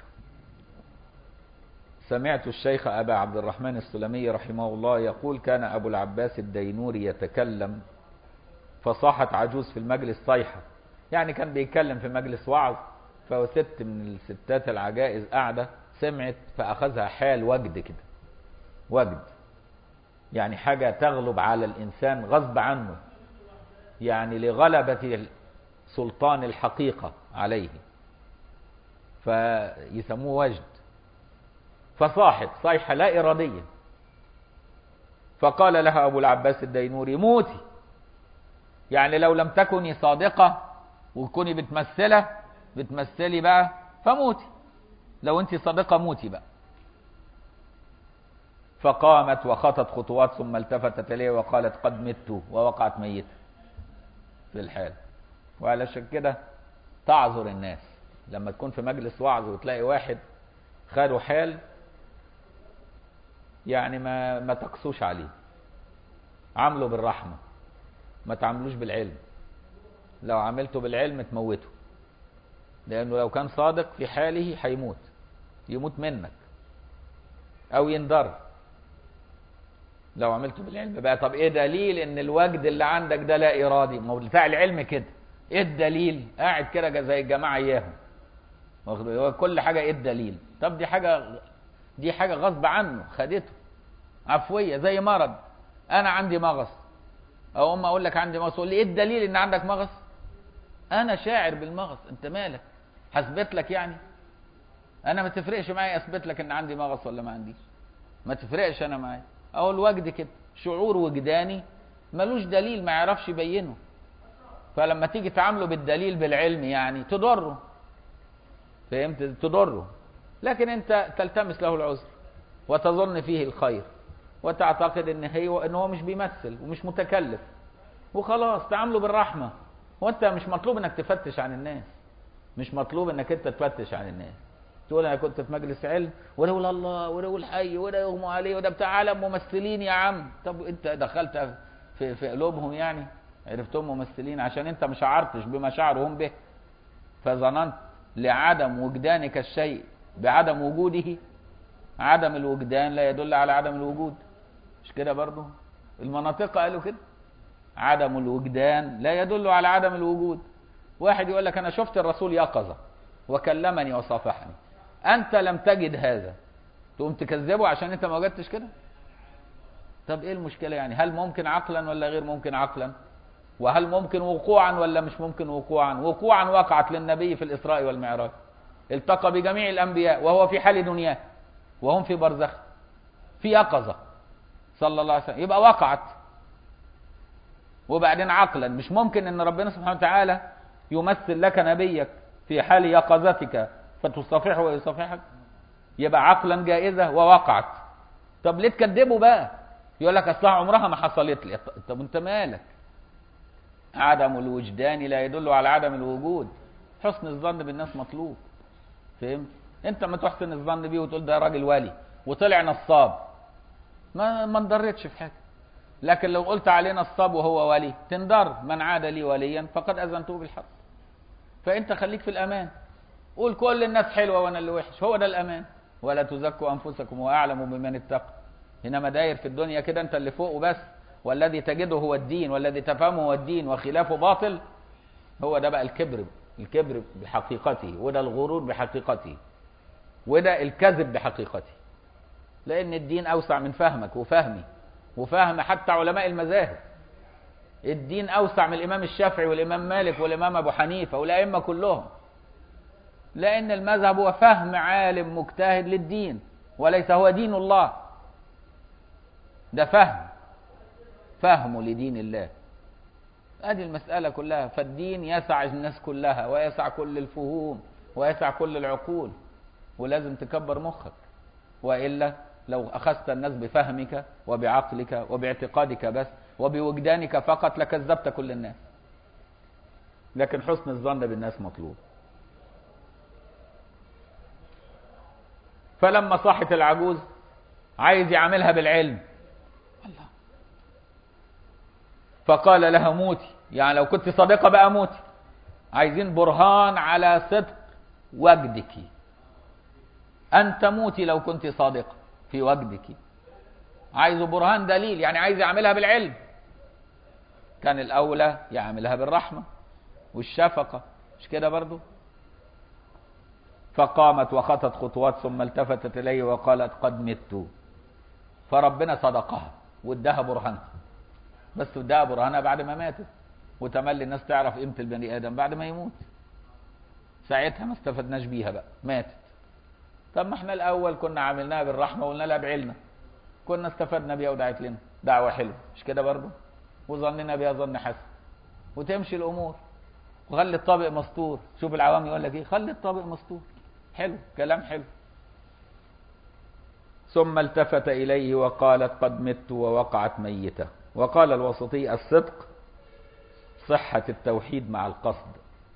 سمعت الشيخ أبا عبد الرحمن السلمي رحمه الله يقول كان أبو العباس الدينوري يتكلم فصاحت عجوز في المجلس صيحة يعني كان بيتكلم في مجلس وعظ فست من الستات العجائز قاعدة سمعت فأخذها حال وجد كده وجد يعني حاجة تغلب على الإنسان غصب عنه يعني لغلبة سلطان الحقيقة عليه فيسموه وجد فصاحت صيحة لا إرادية فقال لها أبو العباس الدينوري موتي يعني لو لم تكوني صادقة وتكوني بتمثلة بتمثلي بقى فموتي لو انت صادقة موتي بقى فقامت وخطت خطوات ثم التفتت اليه وقالت قد مت ووقعت ميتة في الحال وعلشان كده تعذر الناس لما تكون في مجلس وعظ وتلاقي واحد خاله حال يعني ما ما تقسوش عليه عامله بالرحمة ما تعاملوش بالعلم لو عملته بالعلم تموته لأنه لو كان صادق في حاله هيموت يموت منك أو ينضر لو عملته بالعلم بقى طب ايه دليل ان الوجد اللي عندك ده لا ارادي ما هو بتاع العلم كده ايه الدليل قاعد كده زي الجماعه اياهم واخد بالك؟ هو كل حاجه ايه الدليل طب دي حاجه دي حاجه غصب عنه خدته عفويه زي مرض انا عندي مغص او اما اقول لك عندي مغص تقول لي ايه الدليل ان عندك مغص انا شاعر بالمغص انت مالك هثبت لك يعني انا ما تفرقش معايا اثبت لك ان عندي مغص ولا ما عنديش ما تفرقش انا معايا اهو الوجد كده شعور وجداني ملوش دليل ما يعرفش يبينه فلما تيجي تعامله بالدليل بالعلم يعني تضره فهمت تضره لكن انت تلتمس له العذر وتظن فيه الخير وتعتقد ان هي ان هو مش بيمثل ومش متكلف وخلاص تعامله بالرحمه وانت مش مطلوب انك تفتش عن الناس مش مطلوب انك انت تفتش عن الناس تقول انا كنت في مجلس علم ولا يقول الله ولا يقول حي ولا يغمى عليه وده بتاع عالم ممثلين يا عم طب انت دخلت في في قلوبهم يعني عرفتهم ممثلين عشان انت ما شعرتش بما شعرهم به فظننت لعدم وجدانك الشيء بعدم وجوده عدم الوجدان لا يدل على عدم الوجود مش كده برضه المناطق قالوا كده عدم الوجدان لا يدل على عدم الوجود واحد يقول لك انا شفت الرسول يقظه وكلمني وصافحني انت لم تجد هذا تقوم تكذبه عشان انت ما وجدتش كده طب ايه المشكله يعني هل ممكن عقلا ولا غير ممكن عقلا وهل ممكن وقوعا ولا مش ممكن وقوعا وقوعا وقعت للنبي في الاسراء والمعراج التقى بجميع الانبياء وهو في حال دنياه وهم في برزخ في يقظه صلى الله عليه وسلم يبقى وقعت وبعدين عقلا مش ممكن ان ربنا سبحانه وتعالى يمثل لك نبيك في حال يقظتك فتصافحه ويصافحك يبقى عقلا جائزه ووقعت طب ليه تكذبه بقى يقول لك اصلها عمرها ما حصلت لي طب انت مالك عدم الوجدان لا يدل على عدم الوجود حسن الظن بالناس مطلوب فهمت انت ما تحسن الظن بيه وتقول ده راجل ولي وطلع نصاب ما ما انضرتش في حاجه لكن لو قلت عليه نصاب وهو ولي تنضر من عاد لي وليا فقد اذنته بالحق فانت خليك في الامان قول كل الناس حلوه وانا اللي وحش هو ده الامان ولا تزكوا انفسكم واعلم بمن اتقى انما داير في الدنيا كده انت اللي فوق وبس والذي تجده هو الدين والذي تفهمه هو الدين وخلافه باطل هو ده بقى الكبر الكبر بحقيقته وده الغرور بحقيقته وده الكذب بحقيقته لان الدين اوسع من فهمك وفهمي وفهم حتى علماء المذاهب الدين اوسع من الامام الشافعي والامام مالك والامام ابو حنيفه والائمه كلهم لان المذهب هو فهم عالم مجتهد للدين وليس هو دين الله ده فهم فهمه لدين الله ادي المساله كلها فالدين يسع الناس كلها ويسع كل الفهوم ويسع كل العقول ولازم تكبر مخك والا لو اخذت الناس بفهمك وبعقلك وباعتقادك بس وبوجدانك فقط لكذبت كل الناس لكن حسن الظن بالناس مطلوب فلما صاحت العجوز عايز يعملها بالعلم الله فقال لها موتي يعني لو كنت صادقة بقى موتي عايزين برهان على صدق وجدك أن تموتي لو كنت صادقة في وجدك عايزه برهان دليل يعني عايز يعملها بالعلم كان الأولى يعملها بالرحمة والشفقة مش كده برضو فقامت وخطت خطوات ثم التفتت إليه وقالت قد مت فربنا صدقها واداها برهانها بس اداها برهانها بعد ما ماتت وتملي الناس تعرف قيمة البني آدم بعد ما يموت ساعتها ما استفدناش بيها بقى ماتت طب ما احنا الأول كنا عملناها بالرحمة وقلنا لها بعلنا كنا استفدنا بيها ودعت لنا دعوة حلوة مش كده برضه وظننا بيها ظن حسن وتمشي الأمور وخلي الطابق مستور شوف العوام يقول لك ايه خلي الطابق مستور حلو كلام حلو ثم التفت إليه وقالت قد مت ووقعت ميتة وقال الوسطي الصدق صحة التوحيد مع القصد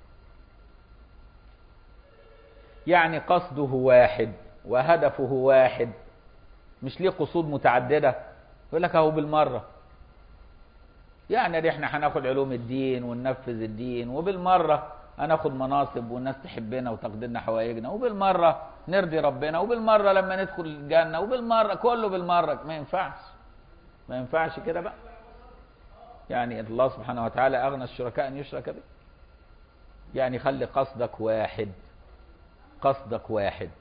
يعني قصده واحد وهدفه واحد مش ليه قصود متعددة يقول لك اهو بالمرة يعني دي احنا هناخد علوم الدين وننفذ الدين وبالمرة هناخد مناصب والناس تحبنا وتقضي لنا حوائجنا وبالمرة نرضي ربنا وبالمرة لما ندخل الجنة وبالمرة كله بالمرة ما ينفعش ما ينفعش كده بقى يعني الله سبحانه وتعالى أغنى الشركاء أن يشرك به يعني خلي قصدك واحد قصدك واحد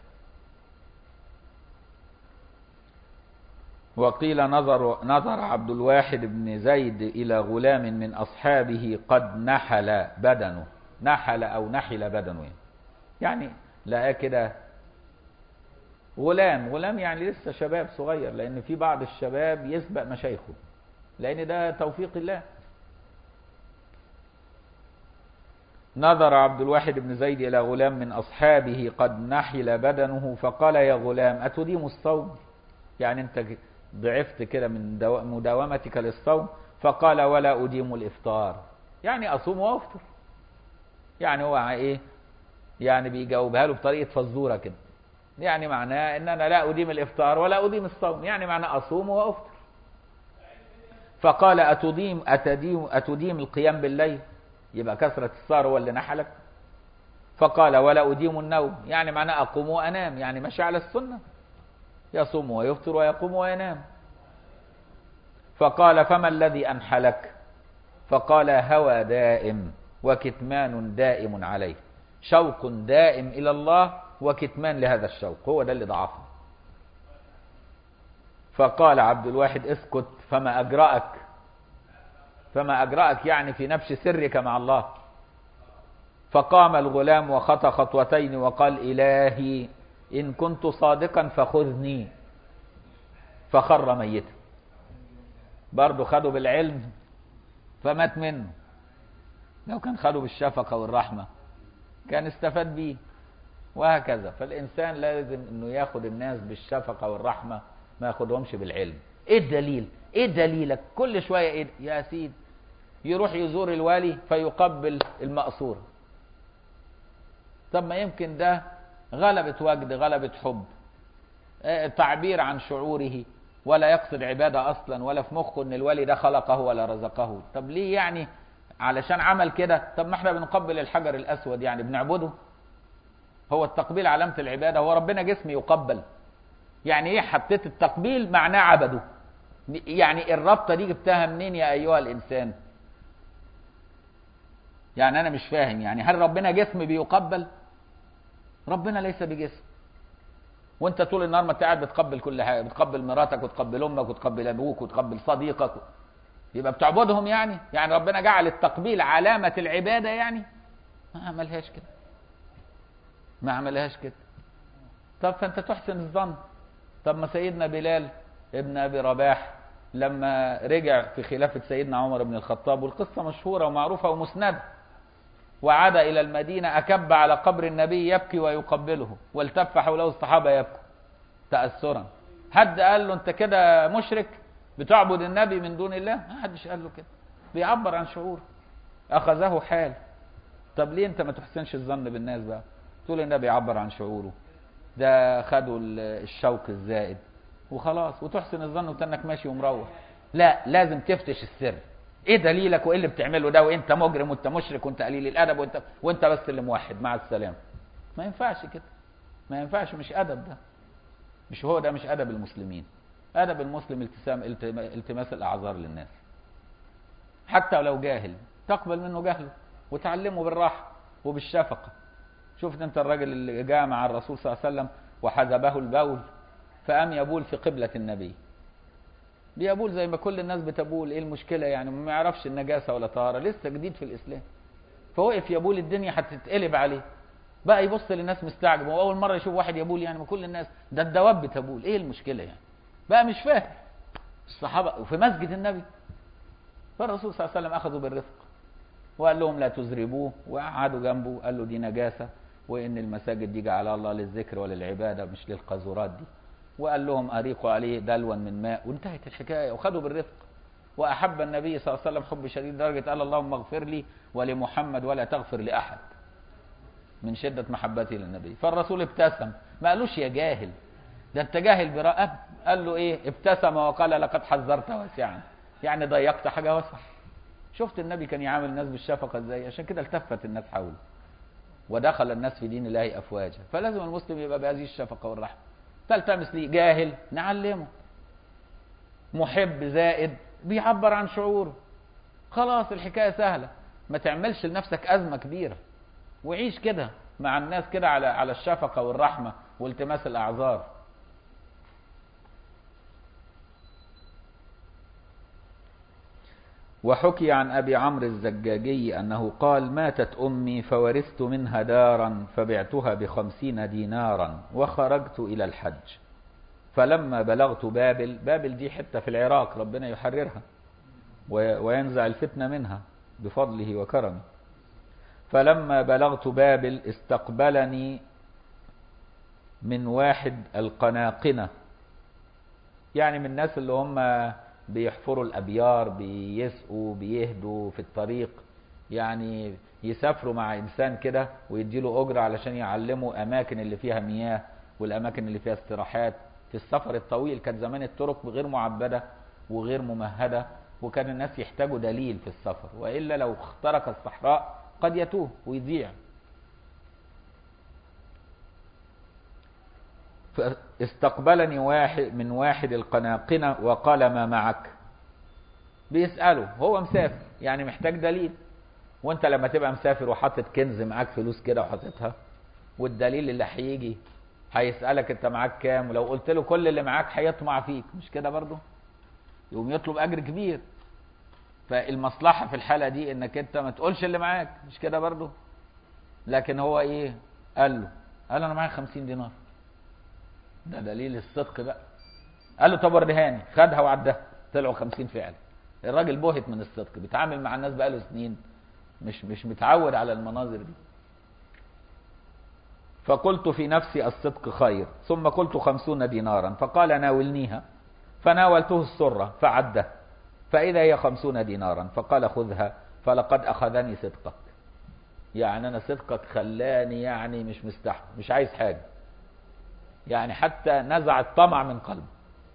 وقيل نظر نظر عبد الواحد بن زيد إلى غلام من أصحابه قد نحل بدنه نحل أو نحل بدنه يعني لقاه كده غلام غلام يعني لسه شباب صغير لأن في بعض الشباب يسبق مشايخه لأن ده توفيق الله نظر عبد الواحد بن زيد إلى غلام من أصحابه قد نحل بدنه فقال يا غلام أتديم الصوم يعني أنت ضعفت كده من دو... مداومتك للصوم فقال ولا أديم الإفطار يعني أصوم وأفطر يعني هو إيه يعني بيجاوبها له بطريقة فزورة كده يعني معناه ان انا لا اديم الافطار ولا اديم الصوم يعني معناه اصوم وافطر فقال اتديم اتديم اتديم القيام بالليل يبقى كثرة السهر هو اللي نحلك فقال ولا اديم النوم يعني معناه اقوم وانام يعني ماشي على السنة يصوم ويفطر ويقوم وينام فقال فما الذي انحلك فقال هوى دائم وكتمان دائم عليه شوق دائم الى الله وكتمان لهذا الشوق هو ده اللي ضعفه فقال عبد الواحد اسكت فما أجرأك فما أجرأك يعني في نفس سرك مع الله فقام الغلام وخطى خطوتين وقال إلهي إن كنت صادقا فخذني فخر ميتا برضه خدوا بالعلم فمات منه لو كان خدوا بالشفقة والرحمة كان استفاد بيه وهكذا فالإنسان لازم أنه ياخد الناس بالشفقة والرحمة ما ياخدهمش بالعلم إيه الدليل إيه دليلك كل شوية إيه يا سيد يروح يزور الوالي فيقبل المقصور طب ما يمكن ده غلبة وجد غلبة حب تعبير عن شعوره ولا يقصد عبادة أصلا ولا في مخه أن الوالي ده خلقه ولا رزقه طب ليه يعني علشان عمل كده طب ما احنا بنقبل الحجر الأسود يعني بنعبده هو التقبيل علامة العبادة هو ربنا جسم يقبل يعني ايه حطيت التقبيل معناه عبده يعني الرابطة دي جبتها منين يا أيها الإنسان يعني أنا مش فاهم يعني هل ربنا جسم بيقبل ربنا ليس بجسم وانت طول النهار ما انت قاعد بتقبل كل حاجه بتقبل مراتك وتقبل امك وتقبل ابوك وتقبل صديقك يبقى بتعبدهم يعني يعني ربنا جعل التقبيل علامه العباده يعني ما عملهاش كده ما عملهاش كده طب فانت تحسن الظن طب ما سيدنا بلال ابن ابي رباح لما رجع في خلافه سيدنا عمر بن الخطاب والقصه مشهوره ومعروفه ومسنده وعاد إلى المدينة أكب على قبر النبي يبكي ويقبله والتف حوله الصحابة يبكوا تأثرا حد قال له أنت كده مشرك بتعبد النبي من دون الله ما حدش قال له كده بيعبر عن شعور أخذه حال طب ليه أنت ما تحسنش الظن بالناس بقى تقول النبي يعبر عن شعوره ده خدوا الشوق الزائد وخلاص وتحسن الظن وتنك ماشي ومروح لا لازم تفتش السر ايه دليلك وايه اللي بتعمله ده وانت مجرم وانت مشرك وانت قليل الادب وانت وانت بس اللي موحد مع السلامه ما ينفعش كده ما ينفعش مش ادب ده مش هو ده مش ادب المسلمين ادب المسلم التسام التماس الاعذار للناس حتى لو جاهل تقبل منه جهله وتعلمه بالراحه وبالشفقه شفت انت الراجل اللي جاء مع الرسول صلى الله عليه وسلم وحجبه البول فقام يبول في قبله النبي بيبول زي ما كل الناس بتبول ايه المشكلة يعني ما يعرفش النجاسة ولا طهارة لسه جديد في الإسلام فوقف يبول الدنيا هتتقلب عليه بقى يبص للناس مستعجب واول مرة يشوف واحد يبول يعني ما كل الناس ده الدواب بتبول ايه المشكلة يعني بقى مش فاهم الصحابة وفي مسجد النبي فالرسول صلى الله عليه وسلم أخذوا بالرفق وقال لهم لا تزربوه وقعدوا جنبه قال له دي نجاسة وإن المساجد دي جعلها الله للذكر وللعبادة مش للقاذورات دي وقال لهم أريقوا عليه دلوا من ماء وانتهت الحكاية وخدوا بالرفق وأحب النبي صلى الله عليه وسلم حب شديد لدرجة قال اللهم اغفر لي ولمحمد ولا تغفر لأحد من شدة محبته للنبي فالرسول ابتسم ما قالوش يا جاهل ده انت جاهل براءة قال له ايه ابتسم وقال لقد حذرت واسعا يعني ضيقت حاجة واسعة شفت النبي كان يعامل الناس بالشفقة ازاي عشان كده التفت الناس حوله ودخل الناس في دين الله افواجا فلازم المسلم يبقى بهذه الشفقة والرحمة تلتمس لي جاهل نعلمه محب زائد بيعبر عن شعوره خلاص الحكاية سهلة ما تعملش لنفسك أزمة كبيرة وعيش كده مع الناس كده على على الشفقة والرحمة والتماس الأعذار وحكي عن أبي عمرو الزجاجي أنه قال ماتت أمي فورثت منها دارا فبعتها بخمسين دينارا وخرجت إلى الحج فلما بلغت بابل بابل دي حتة في العراق ربنا يحررها وينزع الفتنة منها بفضله وكرمه فلما بلغت بابل استقبلني من واحد القناقنة يعني من الناس اللي هم بيحفروا الأبيار بيسقوا بيهدوا في الطريق يعني يسافروا مع إنسان كده ويديله أجرة علشان يعلموا أماكن اللي فيها مياه والأماكن اللي فيها استراحات في السفر الطويل كان زمان الطرق غير معبدة وغير ممهدة وكان الناس يحتاجوا دليل في السفر وإلا لو اخترق الصحراء قد يتوه ويضيع فاستقبلني واحد من واحد القناقنة وقال ما معك بيسأله هو مسافر يعني محتاج دليل وانت لما تبقى مسافر وحاطط كنز معاك فلوس كده وحاططها والدليل اللي هيجي هيسألك انت معاك كام ولو قلت له كل اللي معاك هيطمع فيك مش كده برضه يقوم يطلب اجر كبير فالمصلحة في الحالة دي انك انت ما تقولش اللي معاك مش كده برضه لكن هو ايه قال له قال انا معايا 50 دينار ده دليل الصدق بقى قال له طب وريهاني خدها وعدها طلعوا 50 فعلا الراجل بهت من الصدق بيتعامل مع الناس بقاله سنين مش مش متعود على المناظر دي فقلت في نفسي الصدق خير ثم قلت خمسون دينارا فقال ناولنيها فناولته السرة فعده فإذا هي خمسون دينارا فقال خذها فلقد أخذني صدقك يعني أنا صدقك خلاني يعني مش مستحمل مش عايز حاجة يعني حتى نزع الطمع من قلبه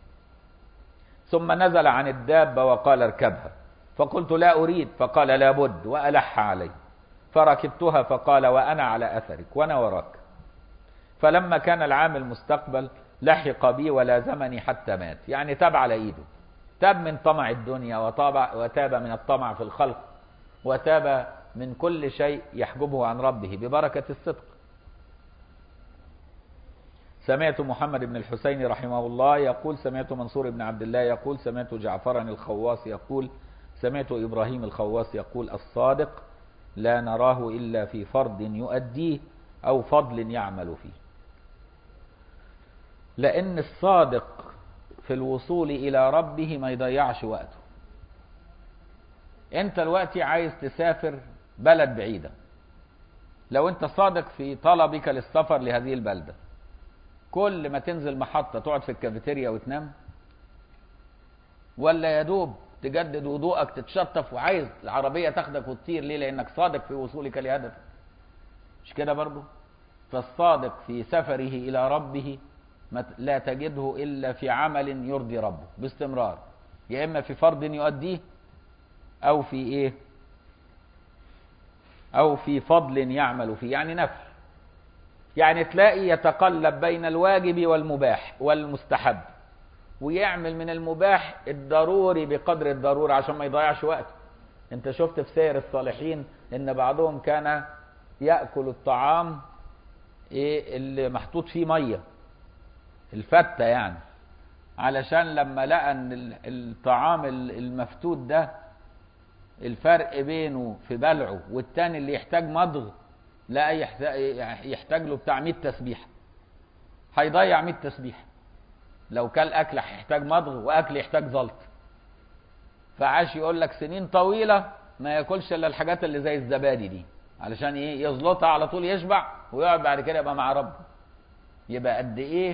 ثم نزل عن الدابة وقال اركبها فقلت لا أريد فقال لابد وألح علي فركبتها فقال وأنا على أثرك وأنا وراك فلما كان العام المستقبل لحق بي ولازمني حتى مات يعني تاب على ايده تاب من طمع الدنيا وطاب وتاب من الطمع في الخلق وتاب من كل شيء يحجبه عن ربه ببركة الصدق سمعت محمد بن الحسين رحمه الله يقول سمعت منصور بن عبد الله يقول سمعت جعفرا الخواص يقول سمعت إبراهيم الخواص يقول الصادق لا نراه إلا في فرض يؤديه أو فضل يعمل فيه لأن الصادق في الوصول إلى ربه ما يضيعش وقته أنت دلوقتي عايز تسافر بلد بعيدة لو أنت صادق في طلبك للسفر لهذه البلدة كل ما تنزل محطة تقعد في الكافيتيريا وتنام ولا يا دوب تجدد وضوءك تتشطف وعايز العربية تاخدك وتطير ليه لأنك صادق في وصولك لهدفك مش كده برضو فالصادق في سفره إلى ربه لا تجده إلا في عمل يرضي ربه باستمرار يا إما في فرض يؤديه أو في إيه أو في فضل يعمل فيه يعني نفل يعني تلاقي يتقلب بين الواجب والمباح والمستحب ويعمل من المباح الضروري بقدر الضرورة عشان ما يضيعش وقته انت شفت في سير الصالحين ان بعضهم كان يأكل الطعام ايه اللي محطوط فيه ميه الفتة يعني علشان لما لقى ان الطعام المفتوت ده الفرق بينه في بلعه والتاني اللي يحتاج مضغ لا يحتاج له بتاع 100 تسبيحه هيضيع 100 تسبيحه لو كل اكل هيحتاج مضغ واكل يحتاج زلط فعاش يقول لك سنين طويله ما ياكلش الا الحاجات اللي زي الزبادي دي علشان ايه يزلطها على طول يشبع ويقعد بعد كده يبقى مع ربه يبقى قد ايه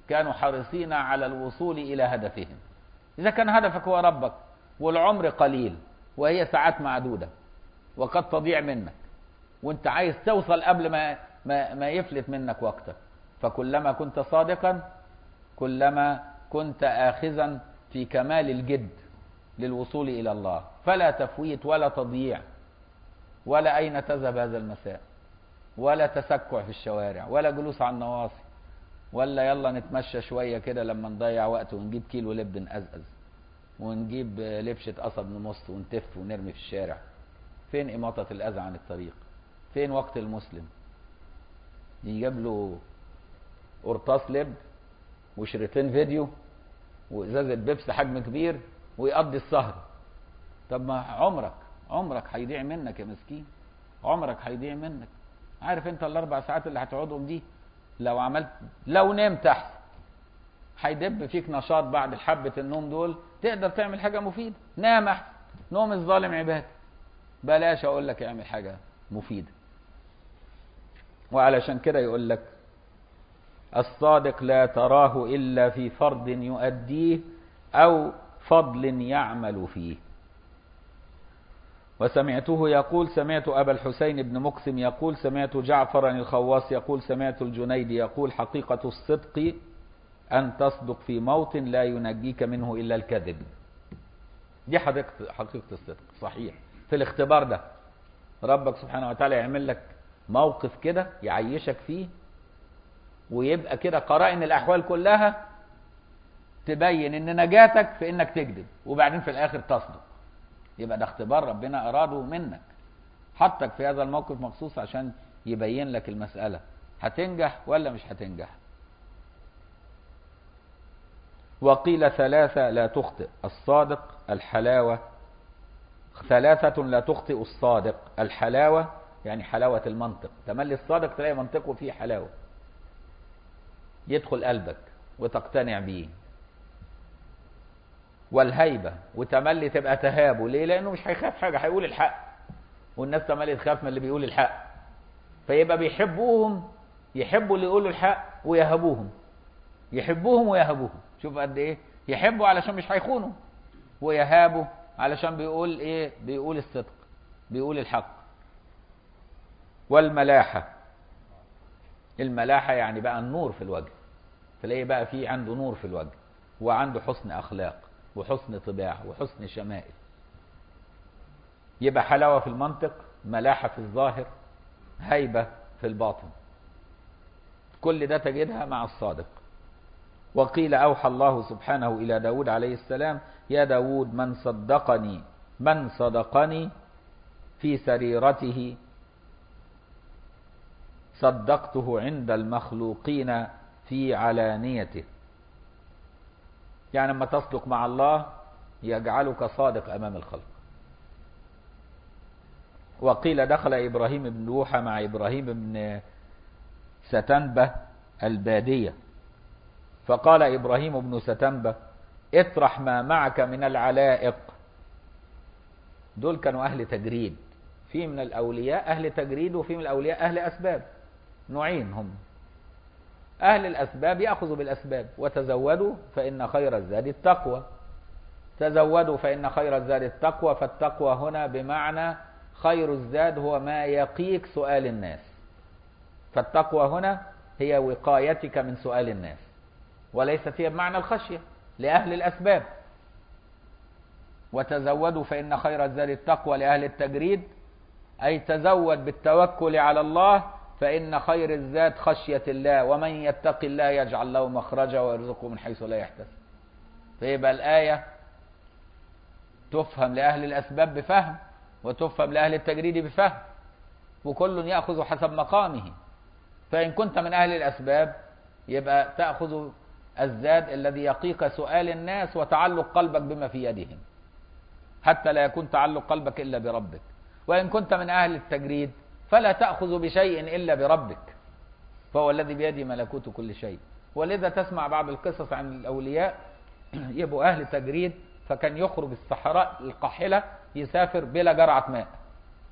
كانوا حريصين على الوصول إلى هدفهم إذا كان هدفك هو ربك والعمر قليل وهي ساعات معدودة وقد تضيع منك وانت عايز توصل قبل ما ما, ما يفلت منك وقتك فكلما كنت صادقا كلما كنت آخذا في كمال الجد للوصول إلى الله فلا تفويت ولا تضييع ولا أين تذهب هذا المساء ولا تسكع في الشوارع ولا جلوس على النواصي ولا يلا نتمشى شوية كده لما نضيع وقت ونجيب كيلو لب نقزقز ونجيب لبشة قصب نمص ونتف ونرمي في الشارع فين إماطة الأذى عن الطريق فين وقت المسلم يجيب له قرطاس لب وشريطين فيديو وازازه بيبس حجم كبير ويقضي السهر طب ما عمرك عمرك هيضيع منك يا مسكين عمرك هيضيع منك عارف انت الاربع ساعات اللي هتقعدهم دي لو عملت لو نمت احسن هيدب فيك نشاط بعد حبة النوم دول تقدر تعمل حاجة مفيدة نام احسن نوم الظالم عبادة بلاش اقول لك اعمل حاجة مفيدة وعلشان كده يقول لك الصادق لا تراه إلا في فرض يؤديه أو فضل يعمل فيه وسمعته يقول سمعت أبا الحسين بن مقسم يقول سمعت جعفرا الخواص يقول سمعت الجنيد يقول حقيقة الصدق أن تصدق في موطن لا ينجيك منه إلا الكذب دي حقيقة, حقيقة الصدق صحيح في الاختبار ده ربك سبحانه وتعالى يعمل لك موقف كده يعيشك فيه ويبقى كده قرائن الأحوال كلها تبين ان نجاتك في انك تكذب وبعدين في الاخر تصدق يبقى ده اختبار ربنا اراده منك حطك في هذا الموقف مخصوص عشان يبين لك المسألة هتنجح ولا مش هتنجح وقيل ثلاثة لا تخطئ الصادق الحلاوة ثلاثة لا تخطئ الصادق الحلاوة يعني حلاوة المنطق تملي الصادق تلاقي منطقه فيه حلاوة يدخل قلبك وتقتنع بيه والهيبة وتملي تبقى تهابه ليه لأنه مش هيخاف حاجة هيقول الحق والناس تملي تخاف من اللي بيقول الحق فيبقى بيحبوهم يحبوا اللي يقولوا الحق ويهبوهم يحبوهم ويهبوهم شوف قد ايه يحبوا علشان مش هيخونوا ويهابوا علشان بيقول ايه بيقول الصدق بيقول الحق والملاحة الملاحة يعني بقى النور في الوجه تلاقيه بقى فيه عنده نور في الوجه وعنده حسن أخلاق وحسن طباع وحسن شمائل يبقى حلاوة في المنطق ملاحة في الظاهر هيبة في الباطن كل ده تجدها مع الصادق وقيل أوحى الله سبحانه إلى داود عليه السلام يا داود من صدقني من صدقني في سريرته صدقته عند المخلوقين في علانيته يعني لما تصدق مع الله يجعلك صادق أمام الخلق وقيل دخل إبراهيم بن دوحة مع إبراهيم بن ستنبة البادية فقال إبراهيم بن ستنبة اطرح ما معك من العلائق دول كانوا أهل تجريد في من الأولياء أهل تجريد وفي من الأولياء أهل أسباب نوعين هم أهل الأسباب يأخذوا بالأسباب وتزودوا فإن خير الزاد التقوى تزودوا فإن خير الزاد التقوى فالتقوى هنا بمعنى خير الزاد هو ما يقيك سؤال الناس فالتقوى هنا هي وقايتك من سؤال الناس وليست هي بمعنى الخشية لأهل الأسباب وتزودوا فإن خير الزاد التقوى لأهل التجريد أي تزود بالتوكل على الله فإن خير الزاد خشية الله ومن يتق الله يجعل له مخرجا ويرزقه من حيث لا يحتسب فيبقى الآية تفهم لأهل الأسباب بفهم وتفهم لأهل التجريد بفهم وكل يأخذ حسب مقامه فإن كنت من أهل الأسباب يبقى تأخذ الزاد الذي يقيك سؤال الناس وتعلق قلبك بما في يدهم حتى لا يكون تعلق قلبك إلا بربك وإن كنت من أهل التجريد فلا تأخذ بشيء إلا بربك فهو الذي بيده ملكوت كل شيء ولذا تسمع بعض القصص عن الأولياء يبقوا أهل تجريد فكان يخرج الصحراء القاحلة يسافر بلا جرعة ماء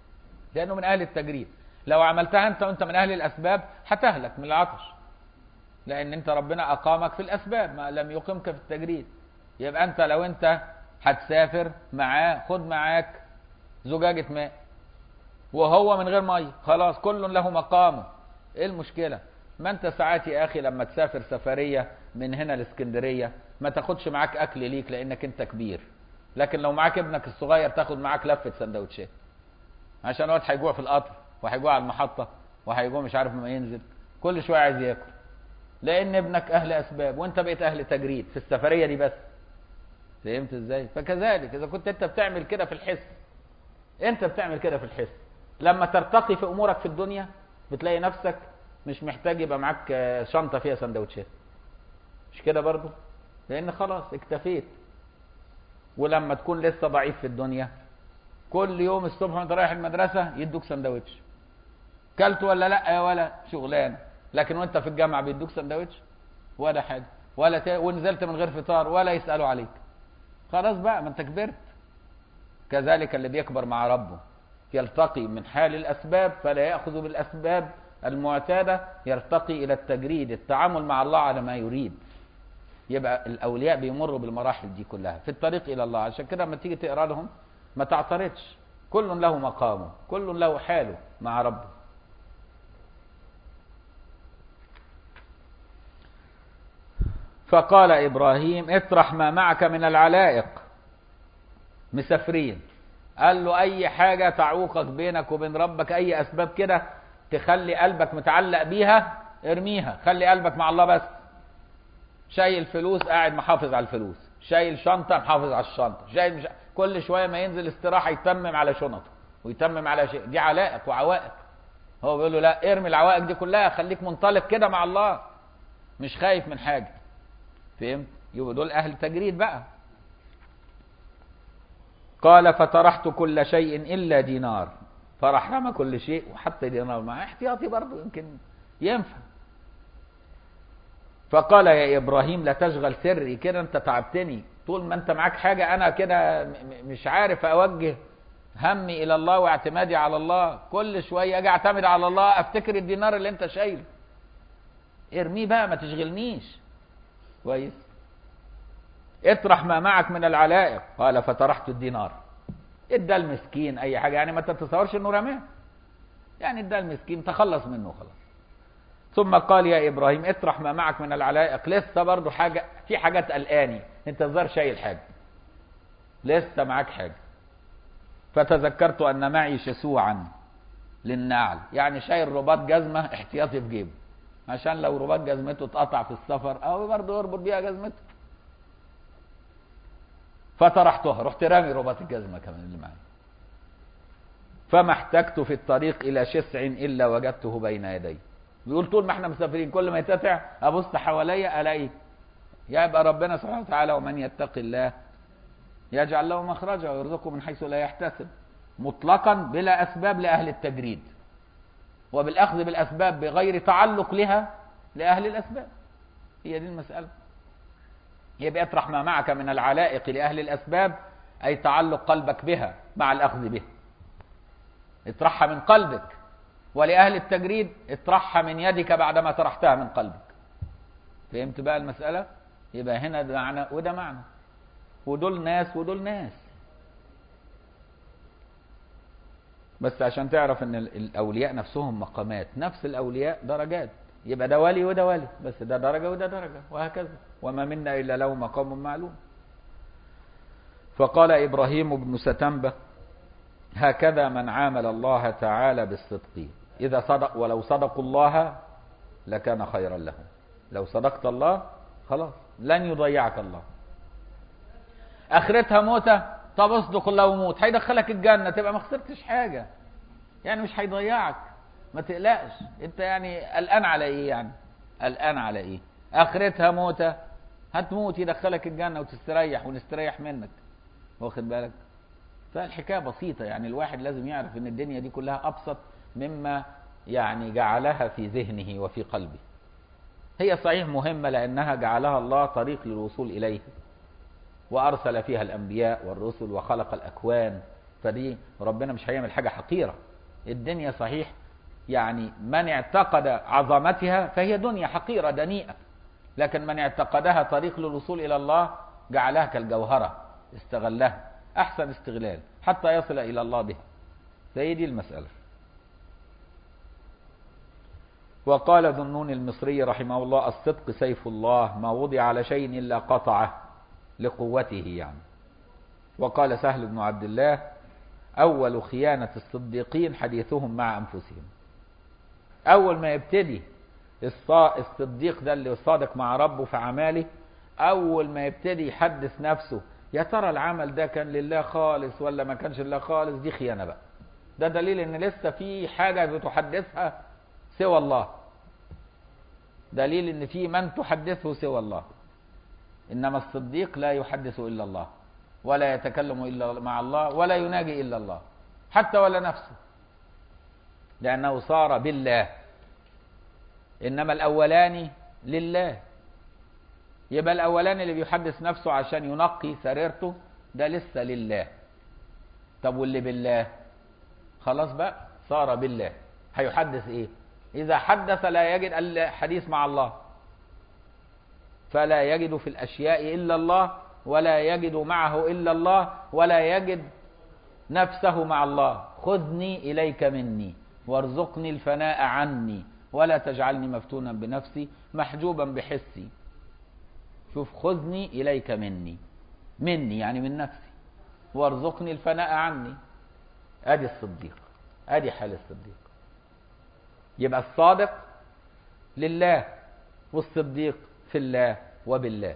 لأنه من أهل التجريد لو عملتها أنت وأنت من أهل الأسباب هتهلك من العطش لان انت ربنا اقامك في الاسباب ما لم يقمك في التجريد يبقى انت لو انت هتسافر معاه خد معاك زجاجة ماء وهو من غير ميه خلاص كل له مقامه ايه المشكلة ما انت ساعات يا اخي لما تسافر سفرية من هنا لاسكندرية ما تاخدش معاك اكل ليك لانك انت كبير لكن لو معاك ابنك الصغير تاخد معاك لفة سندوتشات عشان الواد هيجوع في القطر وهيجوع على المحطة وهيجوع مش عارف ما ينزل كل شوية عايز ياكل لان ابنك اهل اسباب وانت بقيت اهل تجريد في السفرية دي بس فهمت ازاي فكذلك اذا كنت انت بتعمل كده في الحس انت بتعمل كده في الحس لما ترتقي في امورك في الدنيا بتلاقي نفسك مش محتاج يبقى معاك شنطه فيها سندوتشات مش كده برضو لان خلاص اكتفيت ولما تكون لسه ضعيف في الدنيا كل يوم الصبح وانت رايح المدرسه يدوك سندوتش كلت ولا لا يا ولا شغلانه لكن وانت في الجامعه بيدوك سندوتش ولا حاجه ولا ت... ونزلت من غير فطار ولا يسالوا عليك خلاص بقى ما انت كبرت كذلك اللي بيكبر مع ربه يلتقي من حال الاسباب فلا ياخذ بالاسباب المعتاده يرتقي الى التجريد التعامل مع الله على ما يريد يبقى الاولياء بيمروا بالمراحل دي كلها في الطريق الى الله عشان كده لما تيجي تقرا لهم ما تعترضش كل له مقامه كل له حاله مع ربه فقال ابراهيم اطرح ما معك من العلائق مسافرين قال له اي حاجه تعوقك بينك وبين ربك اي اسباب كده تخلي قلبك متعلق بيها ارميها خلي قلبك مع الله بس شايل فلوس قاعد محافظ على الفلوس شايل شنطه محافظ على الشنطه شايل مش... كل شويه ما ينزل استراحه يتمم على شنطه ويتمم على شيء دي علائق وعوائق هو بيقول له لا ارمي العوائق دي كلها خليك منطلق كده مع الله مش خايف من حاجه فهمت يبقى دول اهل تجريد بقى قال فطرحت كل شيء الا دينار فراح رمى كل شيء وحط دينار معاه احتياطي برضه يمكن ينفع فقال يا ابراهيم لا تشغل سري كده انت تعبتني طول ما انت معاك حاجه انا كده مش عارف اوجه همي الى الله واعتمادي على الله كل شويه اجي اعتمد على الله افتكر الدينار اللي انت شايله ارميه بقى ما تشغلنيش كويس اطرح ما معك من العلائق قال فطرحت الدينار ادى المسكين اي حاجه يعني ما تتصورش انه رماه يعني ادى المسكين تخلص منه خلاص ثم قال يا ابراهيم اطرح ما معك من العلائق لسه برضه حاجه في حاجات قلقاني انت الظاهر شايل حاجه لسه معاك حاجه فتذكرت ان معي شسوعا للنعل يعني شايل رباط جزمه احتياطي في جيبه عشان لو رباط جزمته اتقطع في السفر او برضه يربط بيها جزمته فطرحتها رحت رامي رباط الجزمه كمان اللي معايا فما احتجت في الطريق الى شسع الا وجدته بين يدي بيقول طول ما احنا مسافرين كل ما يتسع ابص حواليا الاقي يبقى ربنا سبحانه وتعالى ومن يتق الله يجعل له مخرجا ويرزقه من حيث لا يحتسب مطلقا بلا اسباب لاهل التجريد وبالاخذ بالاسباب بغير تعلق لها لاهل الاسباب هي دي المساله يبقى اطرح ما معك من العلائق لاهل الاسباب اي تعلق قلبك بها مع الاخذ بها اطرحها من قلبك ولاهل التجريد اطرحها من يدك بعدما طرحتها من قلبك فهمت بقى المساله يبقى هنا ده معنى وده معنى ودول ناس ودول ناس بس عشان تعرف ان الاولياء نفسهم مقامات نفس الاولياء درجات يبقى ده ولي وده ولي بس ده درجه وده درجه وهكذا وما منا الا له مقام معلوم فقال ابراهيم بن ستنبه هكذا من عامل الله تعالى بالصدق اذا صدق ولو صدقوا الله لكان خيرا لهم لو صدقت الله خلاص لن يضيعك الله اخرتها موتة طب اصدق الله وموت هيدخلك الجنة تبقى ما خسرتش حاجة يعني مش هيضيعك ما تقلقش انت يعني قلقان على ايه يعني قلقان على ايه اخرتها موتة هتموت يدخلك الجنة وتستريح ونستريح منك واخد بالك فالحكاية بسيطة يعني الواحد لازم يعرف ان الدنيا دي كلها ابسط مما يعني جعلها في ذهنه وفي قلبه هي صحيح مهمة لأنها جعلها الله طريق للوصول إليه وأرسل فيها الأنبياء والرسل وخلق الأكوان فدي ربنا مش هيعمل حاجة حقيرة الدنيا صحيح يعني من اعتقد عظمتها فهي دنيا حقيرة دنيئة لكن من اعتقدها طريق للوصول إلى الله جعلها كالجوهرة استغلها أحسن استغلال حتى يصل إلى الله بها فهي دي المسألة وقال ذنون المصري رحمه الله الصدق سيف الله ما وضع على شيء إلا قطعه لقوته يعني وقال سهل بن عبد الله أول خيانة الصديقين حديثهم مع أنفسهم أول ما يبتدي الصديق ده اللي صادق مع ربه في أعماله أول ما يبتدي يحدث نفسه يا ترى العمل ده كان لله خالص ولا ما كانش لله خالص دي خيانة بقى ده دليل ان لسه في حاجة بتحدثها سوى الله دليل ان في من تحدثه سوى الله انما الصديق لا يحدث الا الله ولا يتكلم الا مع الله ولا يناجي الا الله حتى ولا نفسه لانه صار بالله انما الاولاني لله يبقى الاولاني اللي بيحدث نفسه عشان ينقي سريرته ده لسه لله طب واللي بالله خلاص بقى صار بالله هيحدث ايه اذا حدث لا يجد الحديث مع الله فلا يجد في الاشياء الا الله ولا يجد معه الا الله ولا يجد نفسه مع الله خذني اليك مني وارزقني الفناء عني ولا تجعلني مفتونا بنفسي محجوبا بحسي شوف خذني إليك مني مني يعني من نفسي وارزقني الفناء عني ادي الصديق ادي حال الصديق يبقى الصادق لله والصديق في الله وبالله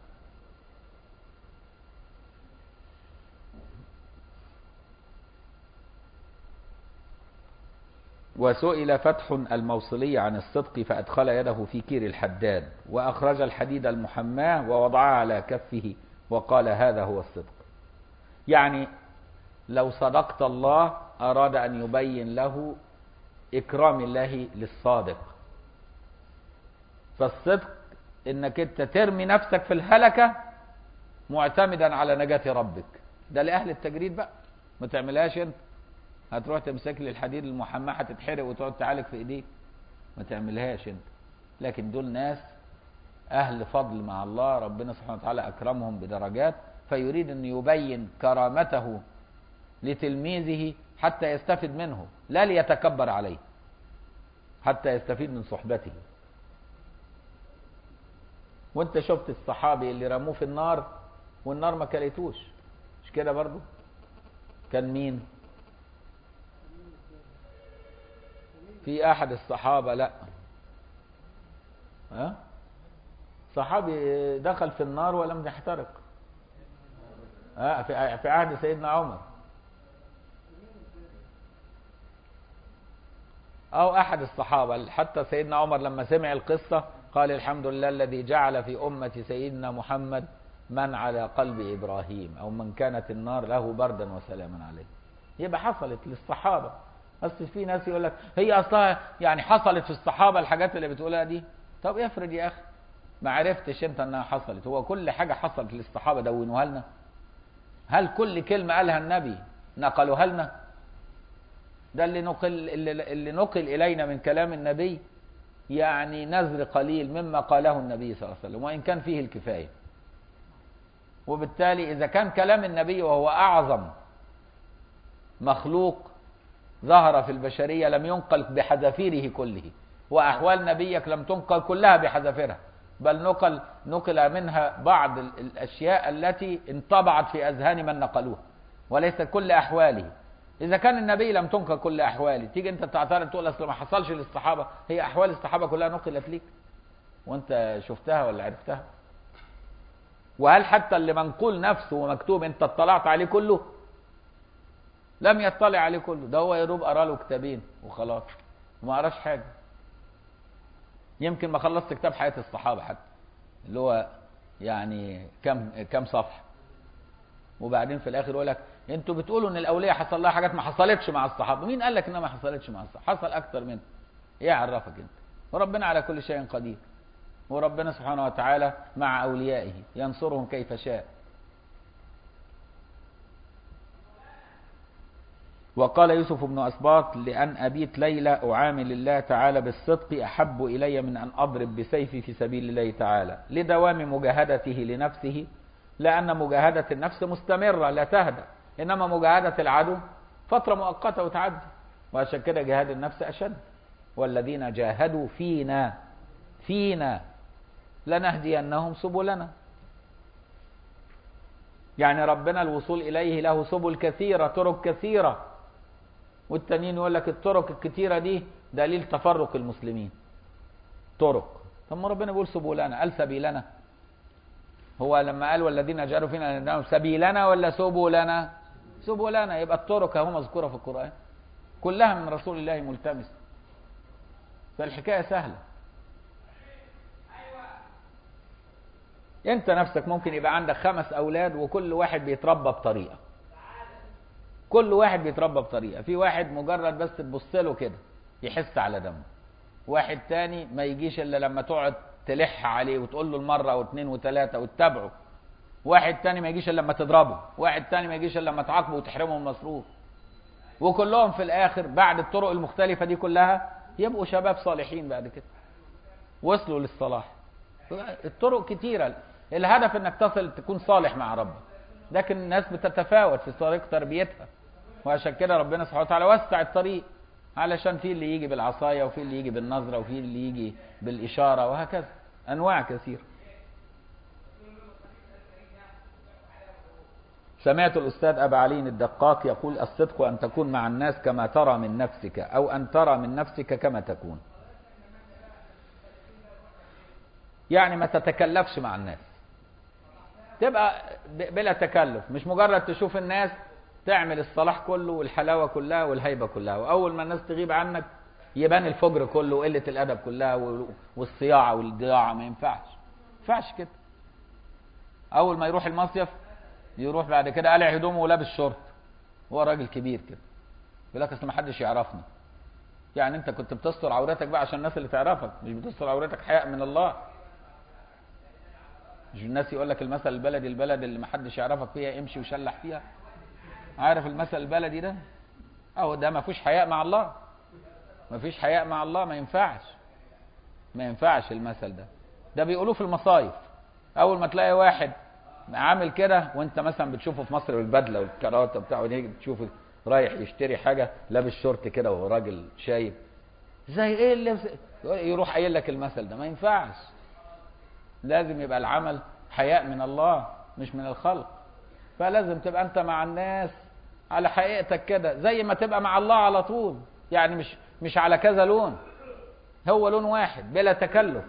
وسئل فتح الموصلي عن الصدق فأدخل يده في كير الحداد وأخرج الحديد المحماه ووضعها على كفه وقال هذا هو الصدق يعني لو صدقت الله أراد أن يبين له إكرام الله للصادق فالصدق إنك أنت ترمي نفسك في الهلكة معتمدا على نجاة ربك ده لأهل التجريد بقى ما تعملهاش أنت هتروح تمسك لي الحديد المحمى هتتحرق وتقعد تعالج في ايديك ما تعملهاش انت لكن دول ناس اهل فضل مع الله ربنا سبحانه وتعالى اكرمهم بدرجات فيريد ان يبين كرامته لتلميذه حتى يستفد منه لا ليتكبر عليه حتى يستفيد من صحبته وانت شفت الصحابي اللي رموه في النار والنار ما كلتوش مش كده برضو كان مين في احد الصحابه لا ها صحابي دخل في النار ولم يحترق ها في في عهد سيدنا عمر او احد الصحابه حتى سيدنا عمر لما سمع القصه قال الحمد لله الذي جعل في امه سيدنا محمد من على قلب ابراهيم او من كانت النار له بردا وسلاما عليه يبقى حصلت للصحابه بس في ناس يقول لك هي اصلها يعني حصلت في الصحابه الحاجات اللي بتقولها دي طب افرض يا اخي ما عرفتش انت انها حصلت هو كل حاجه حصلت للصحابه دونوها لنا هل كل كلمه قالها النبي نقلوها لنا ده اللي نقل اللي, اللي نقل الينا من كلام النبي يعني نذر قليل مما قاله النبي صلى الله عليه وسلم وان كان فيه الكفايه وبالتالي اذا كان كلام النبي وهو اعظم مخلوق ظهر في البشرية لم ينقل بحذافيره كله وأحوال نبيك لم تنقل كلها بحذافيرها بل نقل نقل منها بعض الأشياء التي انطبعت في أذهان من نقلوها وليس كل أحواله إذا كان النبي لم تنقل كل أحواله تيجي أنت تعترض تقول أصل ما حصلش للصحابة هي أحوال الصحابة كلها نقلت ليك وأنت شفتها ولا عرفتها وهل حتى اللي منقول نفسه ومكتوب أنت اطلعت عليه كله لم يطلع عليه كله ده هو يروب قرا له كتابين وخلاص وما قراش حاجه يمكن ما خلصت كتاب حياه الصحابه حتى اللي هو يعني كم كم صفحه وبعدين في الاخر يقول لك انتوا بتقولوا ان الاولياء حصل لها حاجات ما حصلتش مع الصحابه مين قال لك انها ما حصلتش مع الصحابه حصل اكتر منها ايه عرفك انت وربنا على كل شيء قدير وربنا سبحانه وتعالى مع اوليائه ينصرهم كيف شاء وقال يوسف بن أسباط لأن أبيت ليلى أعامل الله تعالى بالصدق أحب إلي من أن أضرب بسيفي في سبيل الله تعالى لدوام مجاهدته لنفسه لأن مجاهدة النفس مستمرة لا تهدأ إنما مجاهدة العدو فترة مؤقتة وتعدي وعشان كده جهاد النفس أشد والذين جاهدوا فينا فينا لنهدينهم سبلنا يعني ربنا الوصول إليه له سبل كثيرة طرق كثيرة والتانيين يقول لك الطرق الكثيرة دي دليل تفرق المسلمين طرق طب ما ربنا بيقول سبلنا قال سبيلنا هو لما قال والذين جاءوا فينا لنهدينهم سبيلنا ولا سبلنا سبلنا يبقى الطرق اهو مذكورة في القرآن كلها من رسول الله ملتمس فالحكاية سهلة انت نفسك ممكن يبقى عندك خمس اولاد وكل واحد بيتربى بطريقة كل واحد بيتربى بطريقة في واحد مجرد بس تبص له كده يحس على دمه واحد تاني ما يجيش الا لما تقعد تلح عليه وتقول له المرة واثنين وثلاثة وتتابعه واحد تاني ما يجيش الا لما تضربه واحد تاني ما يجيش الا لما تعاقبه وتحرمه من المصروف وكلهم في الاخر بعد الطرق المختلفة دي كلها يبقوا شباب صالحين بعد كده وصلوا للصلاح الطرق كتيرة الهدف انك تصل تكون صالح مع ربك لكن الناس بتتفاوت في طريق تربيتها وعشان كده ربنا سبحانه وتعالى وسع الطريق علشان في اللي يجي بالعصاية وفي اللي يجي بالنظرة وفي اللي يجي بالإشارة وهكذا أنواع كثيرة سمعت الأستاذ أبا علي الدقاق يقول الصدق أن تكون مع الناس كما ترى من نفسك أو أن ترى من نفسك كما تكون يعني ما تتكلفش مع الناس تبقى بلا تكلف مش مجرد تشوف الناس تعمل الصلاح كله والحلاوة كلها والهيبة كلها وأول ما الناس تغيب عنك يبان الفجر كله وقلة الأدب كلها والصياعة والضياعة ما ينفعش ما ينفعش كده أول ما يروح المصيف يروح بعد كده قلع هدومه ولابس شورت هو راجل كبير كده يقول لك اصل ما حدش يعرفني يعني انت كنت بتستر عورتك بقى عشان الناس اللي تعرفك مش بتستر عورتك حياء من الله مش الناس يقول لك المثل البلدي البلد اللي ما حدش يعرفك فيها امشي وشلح فيها عارف المثل البلدي ده اهو ده ما فيش حياء مع الله ما فيش حياء مع الله ما ينفعش ما ينفعش المثل ده ده بيقولوه في المصايف اول ما تلاقي واحد عامل كده وانت مثلا بتشوفه في مصر بالبدله والكراته بتاعه تيجي تشوفه رايح يشتري حاجه لابس شورت كده وهو راجل شايب زي ايه اللي يروح قايل لك المثل ده ما ينفعش لازم يبقى العمل حياء من الله مش من الخلق فلازم تبقى انت مع الناس على حقيقتك كده زي ما تبقى مع الله على طول يعني مش مش على كذا لون هو لون واحد بلا تكلف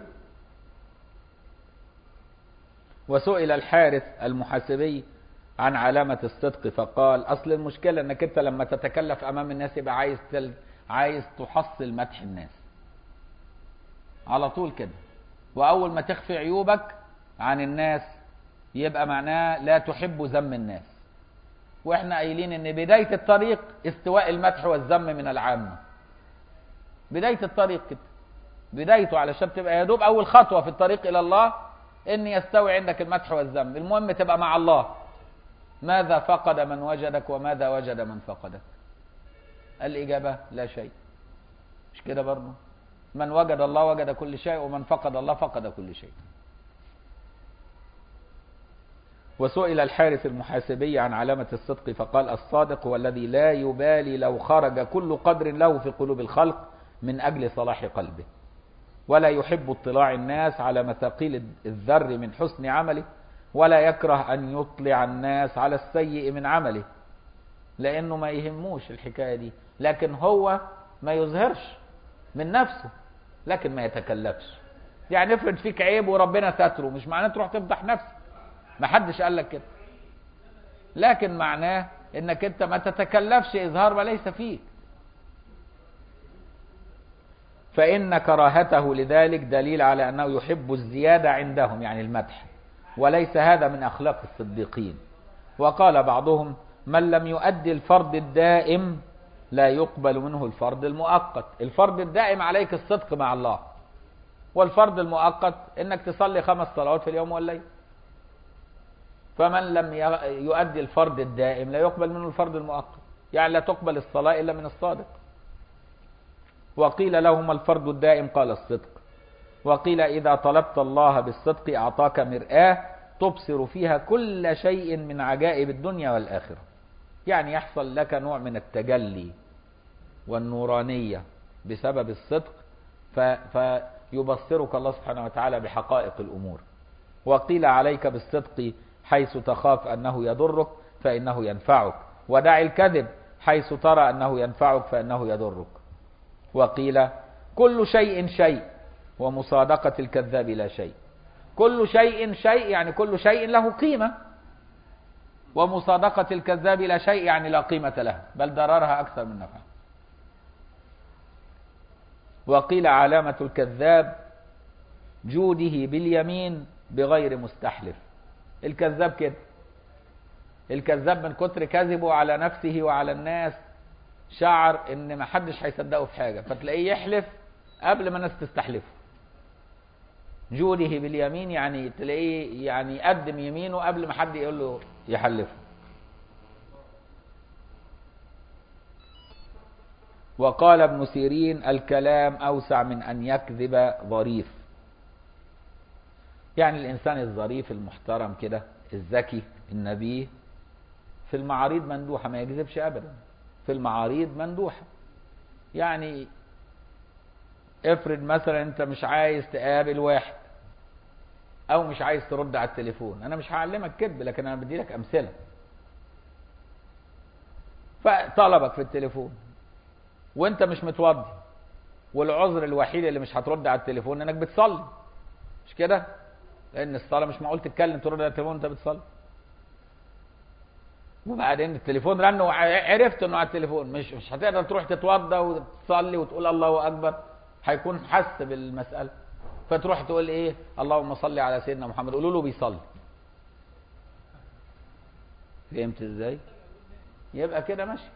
وسئل الحارث المحاسبي عن علامة الصدق فقال أصل المشكلة أنك أنت لما تتكلف أمام الناس يبقى عايز تل... عايز تحصل مدح الناس على طول كده وأول ما تخفي عيوبك عن الناس يبقى معناه لا تحب ذم الناس واحنا قايلين ان بداية الطريق استواء المدح والذم من العامة بداية الطريق كده بدايته علشان تبقى يا دوب اول خطوة في الطريق الى الله ان يستوي عندك المدح والذم المهم تبقى مع الله ماذا فقد من وجدك وماذا وجد من فقدك الإجابة لا شيء مش كده برضه من وجد الله وجد كل شيء ومن فقد الله فقد كل شيء وسئل الحارث المحاسبي عن علامة الصدق فقال الصادق هو الذي لا يبالي لو خرج كل قدر له في قلوب الخلق من أجل صلاح قلبه ولا يحب اطلاع الناس على مثاقيل الذر من حسن عمله ولا يكره أن يطلع الناس على السيء من عمله لأنه ما يهموش الحكاية دي لكن هو ما يظهرش من نفسه لكن ما يتكلفش يعني افرض فيك عيب وربنا ستره مش معناه تروح تفضح نفسك ما حدش قال لك كده لكن معناه انك انت ما تتكلفش اظهار ما ليس فيك فان كراهته لذلك دليل على انه يحب الزياده عندهم يعني المدح وليس هذا من اخلاق الصديقين وقال بعضهم من لم يؤدي الفرض الدائم لا يقبل منه الفرض المؤقت الفرض الدائم عليك الصدق مع الله والفرض المؤقت انك تصلي خمس صلوات في اليوم والليل فمن لم يؤدي الفرض الدائم لا يقبل منه الفرض المؤقت يعني لا تقبل الصلاة إلا من الصادق وقيل لهما الفرد الدائم قال الصدق وقيل إذا طلبت الله بالصدق أعطاك مرآة تبصر فيها كل شيء من عجائب الدنيا والآخرة يعني يحصل لك نوع من التجلي والنورانية بسبب الصدق ف... فيبصرك الله سبحانه وتعالى بحقائق الأمور وقيل عليك بالصدق حيث تخاف أنه يضرك فإنه ينفعك ودع الكذب حيث ترى أنه ينفعك فإنه يضرك وقيل كل شيء شيء ومصادقة الكذاب لا شيء كل شيء شيء يعني كل شيء له قيمة ومصادقة الكذاب لا شيء يعني لا قيمة له بل ضررها أكثر من نفعها وقيل علامة الكذاب جوده باليمين بغير مستحلف الكذاب كده الكذاب من كتر كذبه على نفسه وعلى الناس شعر ان ما حدش هيصدقه في حاجه فتلاقيه يحلف قبل ما الناس تستحلفه جوده باليمين يعني تلاقيه يعني يقدم يمينه قبل ما حد يقول له يحلفه وقال ابن سيرين الكلام أوسع من أن يكذب ظريف يعني الإنسان الظريف المحترم كده الذكي النبي في المعاريض مندوحة ما يكذبش أبدا في المعاريض مندوحة يعني افرض مثلا انت مش عايز تقابل واحد او مش عايز ترد على التليفون انا مش هعلمك كذب لكن انا بدي لك امثله فطلبك في التليفون وانت مش متوضي والعذر الوحيد اللي مش هترد على التليفون انك بتصلي مش كده لان الصلاه مش معقول تتكلم ترد على التليفون وانت بتصلي وبعدين التليفون رن وعرفت انه على التليفون مش مش هتقدر تروح تتوضى وتصلي وتقول الله اكبر هيكون حس بالمساله فتروح تقول ايه اللهم صل على سيدنا محمد قولوا له بيصلي فهمت ازاي يبقى كده ماشي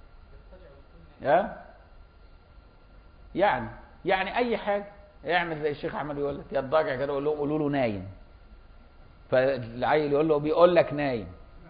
يا يعني يعني اي حاجه اعمل زي الشيخ احمد يقول لك يا الضاجع كده قول لهم قولوا له نايم فالعيل يقول له بيقول لك نايم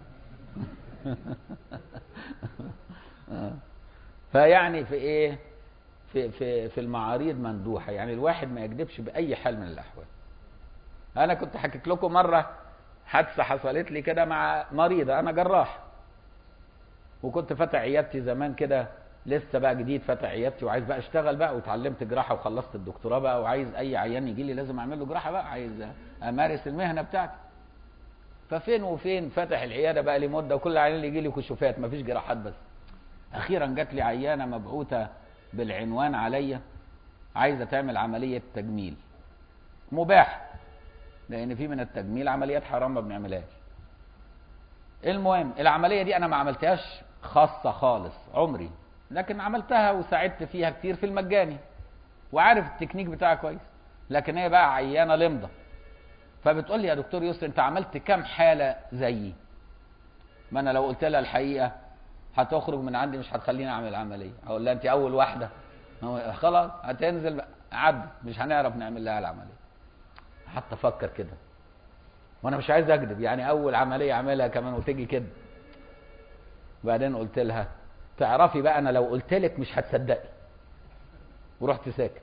فيعني في ايه في في في المعاريض مندوحه يعني الواحد ما يكذبش باي حال من الاحوال انا كنت حكيت لكم مره حادثه حصلت لي كده مع مريضه انا جراح وكنت فاتح عيادتي زمان كده لسه بقى جديد فاتح عيادتي وعايز بقى اشتغل بقى واتعلمت جراحه وخلصت الدكتوراه بقى وعايز اي عيان يجي لي لازم اعمل له جراحه بقى عايز امارس المهنه بتاعتي ففين وفين فاتح العياده بقى لي مده وكل عيان اللي يجي لي كشوفات مفيش جراحات بس اخيرا جات لي عيانه مبعوثه بالعنوان عليا عايزه تعمل عمليه تجميل مباح لان في من التجميل عمليات حرام ما بنعملهاش المهم العمليه دي انا ما عملتهاش خاصه خالص عمري لكن عملتها وساعدت فيها كتير في المجاني وعارف التكنيك بتاعها كويس لكن هي بقى عيانه لمضه فبتقول لي يا دكتور يسر انت عملت كام حاله زيي ما انا لو قلت لها الحقيقه هتخرج من عندي مش هتخليني اعمل العمليه اقول لها انت اول واحده خلاص هتنزل بقى عد مش هنعرف نعمل لها العمليه حتى افكر كده وانا مش عايز اكذب يعني اول عمليه اعملها كمان وتيجي كده وبعدين قلت لها تعرفي بقى انا لو قلت لك مش هتصدقي ورحت ساكت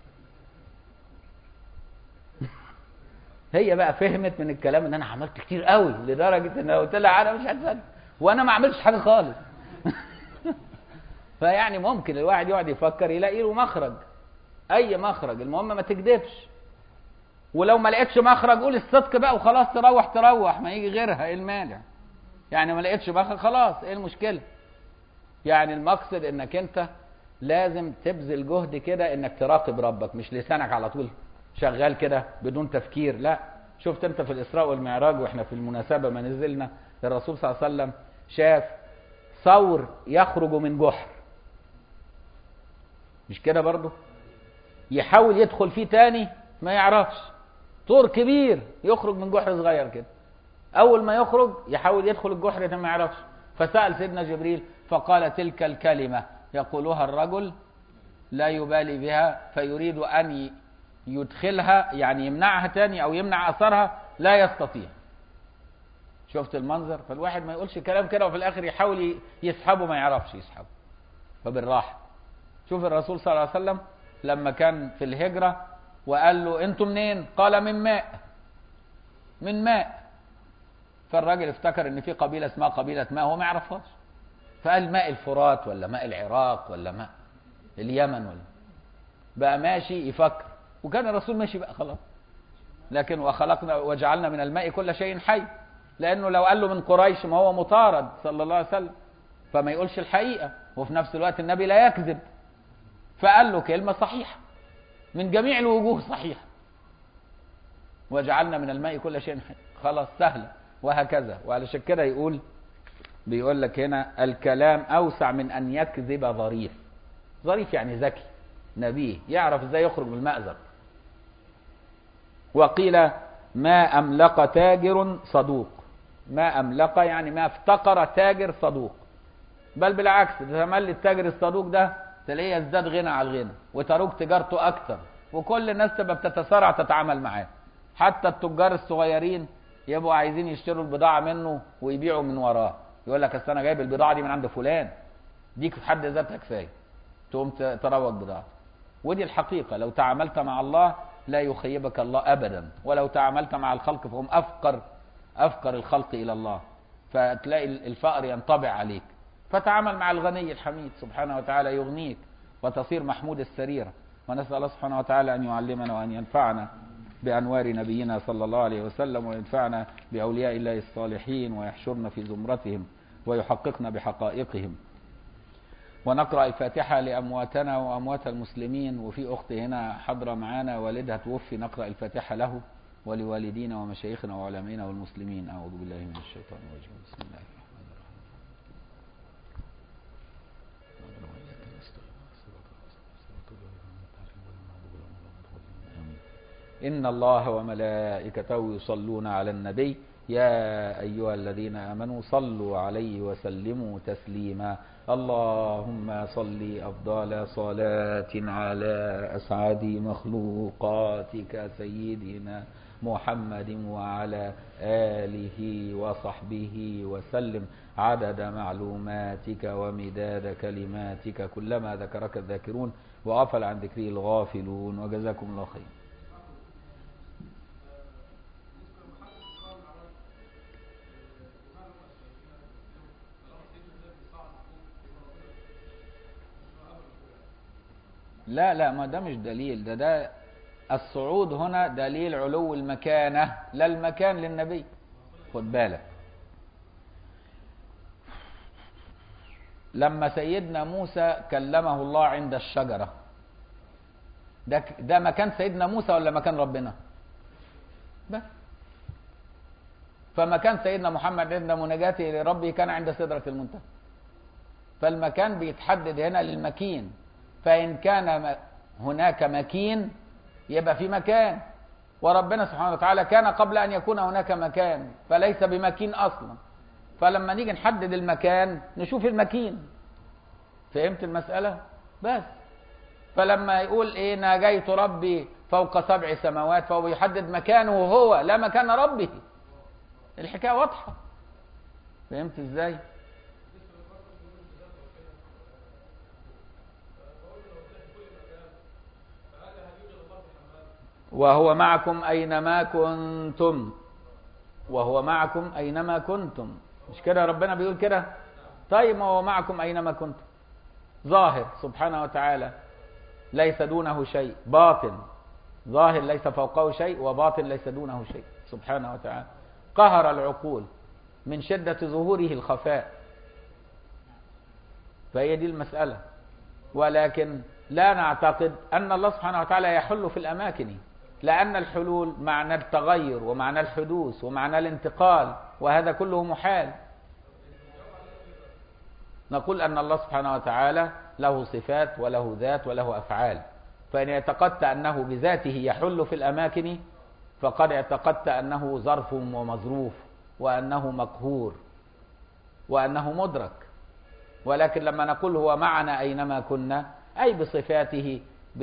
هي بقى فهمت من الكلام ان انا عملت كتير قوي لدرجه ان لو قلت لها انا مش هتصدق وانا ما عملتش حاجه خالص فيعني ممكن الواحد يقعد يفكر يلاقي له مخرج اي مخرج المهم ما تكذبش ولو ما لقيتش مخرج قول الصدق بقى وخلاص تروح تروح ما يجي غيرها ايه المانع يعني ما لقيتش مخرج خلاص ايه المشكله يعني المقصد انك انت لازم تبذل جهد كده انك تراقب ربك مش لسانك على طول شغال كده بدون تفكير لا شفت انت في الاسراء والمعراج واحنا في المناسبه ما نزلنا الرسول صلى الله عليه وسلم شاف ثور يخرج من جحر مش كده برضه يحاول يدخل فيه تاني ما يعرفش طور كبير يخرج من جحر صغير كده اول ما يخرج يحاول يدخل الجحر ده ما يعرفش فسأل سيدنا جبريل فقال تلك الكلمة يقولها الرجل لا يبالي بها فيريد أن يدخلها يعني يمنعها تاني أو يمنع أثرها لا يستطيع شفت المنظر فالواحد ما يقولش كلام كده وفي الاخر يحاول يسحبه ما يعرفش يسحبه فبالراحه شوف الرسول صلى الله عليه وسلم لما كان في الهجره وقال له انتم منين قال من ماء من ماء فالراجل افتكر ان في قبيله اسمها قبيله ماء هو ما يعرفهاش فقال ماء الفرات ولا ماء العراق ولا ماء اليمن ولا بقى ماشي يفكر وكان الرسول ماشي بقى خلاص لكن وخلقنا وجعلنا من الماء كل شيء حي لانه لو قال له من قريش ما هو مطارد صلى الله عليه وسلم فما يقولش الحقيقه وفي نفس الوقت النبي لا يكذب فقال له كلمه صحيحه من جميع الوجوه صحيحه وجعلنا من الماء كل شيء حي خلاص سهله وهكذا وعلشان كده يقول بيقول لك هنا الكلام اوسع من ان يكذب ظريف ظريف يعني ذكي نبيه يعرف ازاي يخرج من المأزق وقيل ما أملق تاجر صدوق ما أملق يعني ما افتقر تاجر صدوق بل بالعكس تملي التاجر الصدوق ده تلاقيه يزداد غنى على الغنى وتروج تجارته أكتر وكل الناس تبقى بتتسارع تتعامل معاه حتى التجار الصغيرين يبقوا عايزين يشتروا البضاعة منه ويبيعوا من وراه يقول لك أصل أنا جايب البضاعة دي من عند فلان ديك في حد ذاتها كفاية تقوم تروج بضاعته ودي الحقيقة لو تعاملت مع الله لا يخيبك الله أبدا ولو تعاملت مع الخلق فهم أفقر أفقر الخلق إلى الله فتلاقي الفقر ينطبع عليك فتعامل مع الغني الحميد سبحانه وتعالى يغنيك وتصير محمود السريرة ونسأل الله سبحانه وتعالى أن يعلمنا وأن ينفعنا بأنوار نبينا صلى الله عليه وسلم وينفعنا بأولياء الله الصالحين ويحشرنا في زمرتهم ويحققنا بحقائقهم ونقرأ الفاتحة لأمواتنا وأموات المسلمين وفي أخت هنا حضرة معانا والدها توفي نقرأ الفاتحة له ولوالدينا ومشايخنا وعلمائنا والمسلمين أعوذ بالله من الشيطان الرجيم بسم الله الرحمن الرحيم إن الله وملائكته يصلون على النبي يا أيها الذين آمنوا صلوا عليه وسلموا تسليما اللهم صل أفضل صلاة على أسعد مخلوقاتك سيدنا محمد وعلى آله وصحبه وسلم عدد معلوماتك ومداد كلماتك كلما ذكرك الذاكرون وغفل عن ذكره الغافلون وجزاكم الله خير لا لا ما ده مش دليل ده ده الصعود هنا دليل علو المكانة لا المكان للنبي خد بالك لما سيدنا موسى كلمه الله عند الشجرة ده ده مكان سيدنا موسى ولا مكان ربنا بس فمكان سيدنا محمد عند مناجاته لربه كان عند سدرة المنتهى فالمكان بيتحدد هنا للمكين فإن كان هناك مكين يبقى في مكان وربنا سبحانه وتعالى كان قبل أن يكون هناك مكان فليس بمكين أصلا فلما نيجي نحدد المكان نشوف المكين فهمت المسألة بس فلما يقول ايه ناجيت ربي فوق سبع سماوات فهو يحدد مكانه هو لا مكان ربه الحكاية واضحة فهمت ازاي وهو معكم أينما كنتم وهو معكم أينما كنتم مش كده ربنا بيقول كده طيب ما هو معكم أينما كنتم ظاهر سبحانه وتعالى ليس دونه شيء باطن ظاهر ليس فوقه شيء وباطن ليس دونه شيء سبحانه وتعالى قهر العقول من شدة ظهوره الخفاء فهي دي المسألة ولكن لا نعتقد أن الله سبحانه وتعالى يحل في الأماكن لأن الحلول معنى التغير ومعنى الحدوث ومعنى الانتقال وهذا كله محال نقول أن الله سبحانه وتعالى له صفات وله ذات وله أفعال فإن اعتقدت أنه بذاته يحل في الأماكن فقد اعتقدت أنه ظرف ومظروف وأنه مقهور وأنه مدرك ولكن لما نقول هو معنا أينما كنا أي بصفاته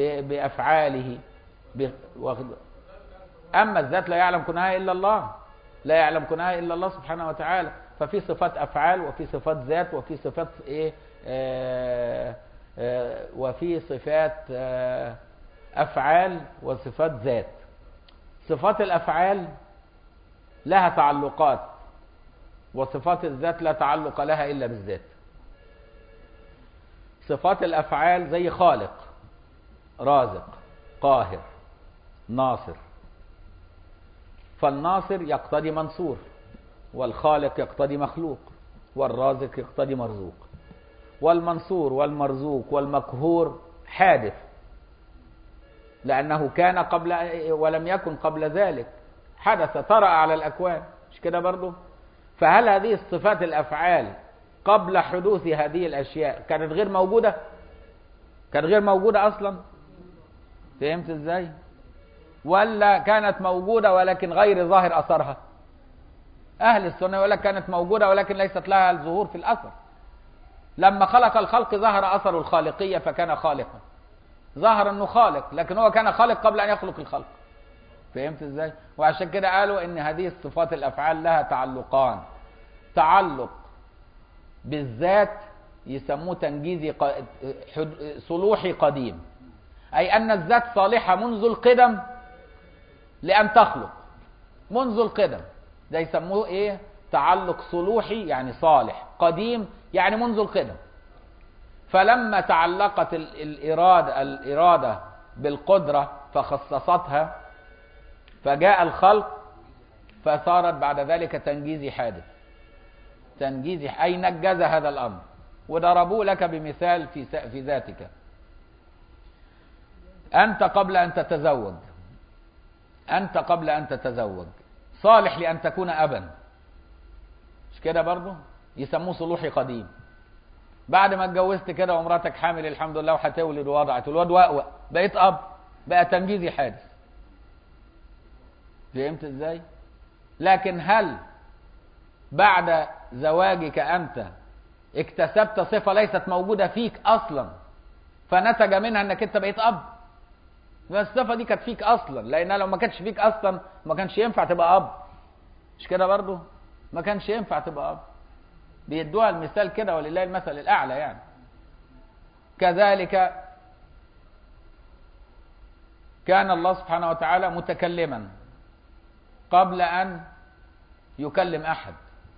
بأفعاله ب... أما الذات لا يعلم كنها إلا الله لا يعلم كنها الا الله سبحانه وتعالى ففي صفات افعال وفي صفات ذات وفي صفات ايه آه آه وفي صفات آه افعال وصفات ذات صفات الافعال لها تعلقات وصفات الذات لا تعلق لها الا بالذات صفات الافعال زي خالق رازق قاهر ناصر فالناصر يقتضي منصور والخالق يقتضي مخلوق والرازق يقتضي مرزوق والمنصور والمرزوق والمقهور حادث لأنه كان قبل ولم يكن قبل ذلك حدث طرأ على الأكوان مش كده برضه فهل هذه الصفات الأفعال قبل حدوث هذه الأشياء كانت غير موجودة كانت غير موجودة أصلا فهمت إزاي ولا كانت موجودة ولكن غير ظاهر أثرها أهل السنة يقول لك كانت موجودة ولكن ليست لها الظهور في الأثر لما خلق الخلق ظهر أثر الخالقية فكان خالقا ظهر أنه خالق لكن هو كان خالق قبل أن يخلق الخلق فهمت إزاي وعشان كده قالوا أن هذه الصفات الأفعال لها تعلقان تعلق بالذات يسموه تنجيزي صلوحي قديم أي أن الذات صالحة منذ القدم لأن تخلق منذ القدم ده يسموه إيه تعلق صلوحي يعني صالح قديم يعني منذ القدم فلما تعلقت الإرادة, الإرادة بالقدرة فخصصتها فجاء الخلق فصارت بعد ذلك تنجيزي حادث تنجيزي أي نجز هذا الأمر وضربوا لك بمثال في في ذاتك أنت قبل أن تتزوج أنت قبل أن تتزوج صالح لأن تكون أبا مش كده برضه يسموه صلوحي قديم بعد ما اتجوزت كده ومراتك حامل الحمد لله وهتولد ووضعت الواد وأوأ بقيت أب بقى تنجيزي حادث فهمت ازاي لكن هل بعد زواجك أنت اكتسبت صفة ليست موجودة فيك أصلا فنتج منها أنك أنت بقيت أب الصفة دي كانت فيك أصلا لأنها لو ما كانتش فيك أصلا ما كانش ينفع تبقى أب مش كده برضو ما كانش ينفع تبقى أب بيدوها المثال كده ولله المثل الأعلى يعني كذلك كان الله سبحانه وتعالى متكلما قبل أن يكلم أحد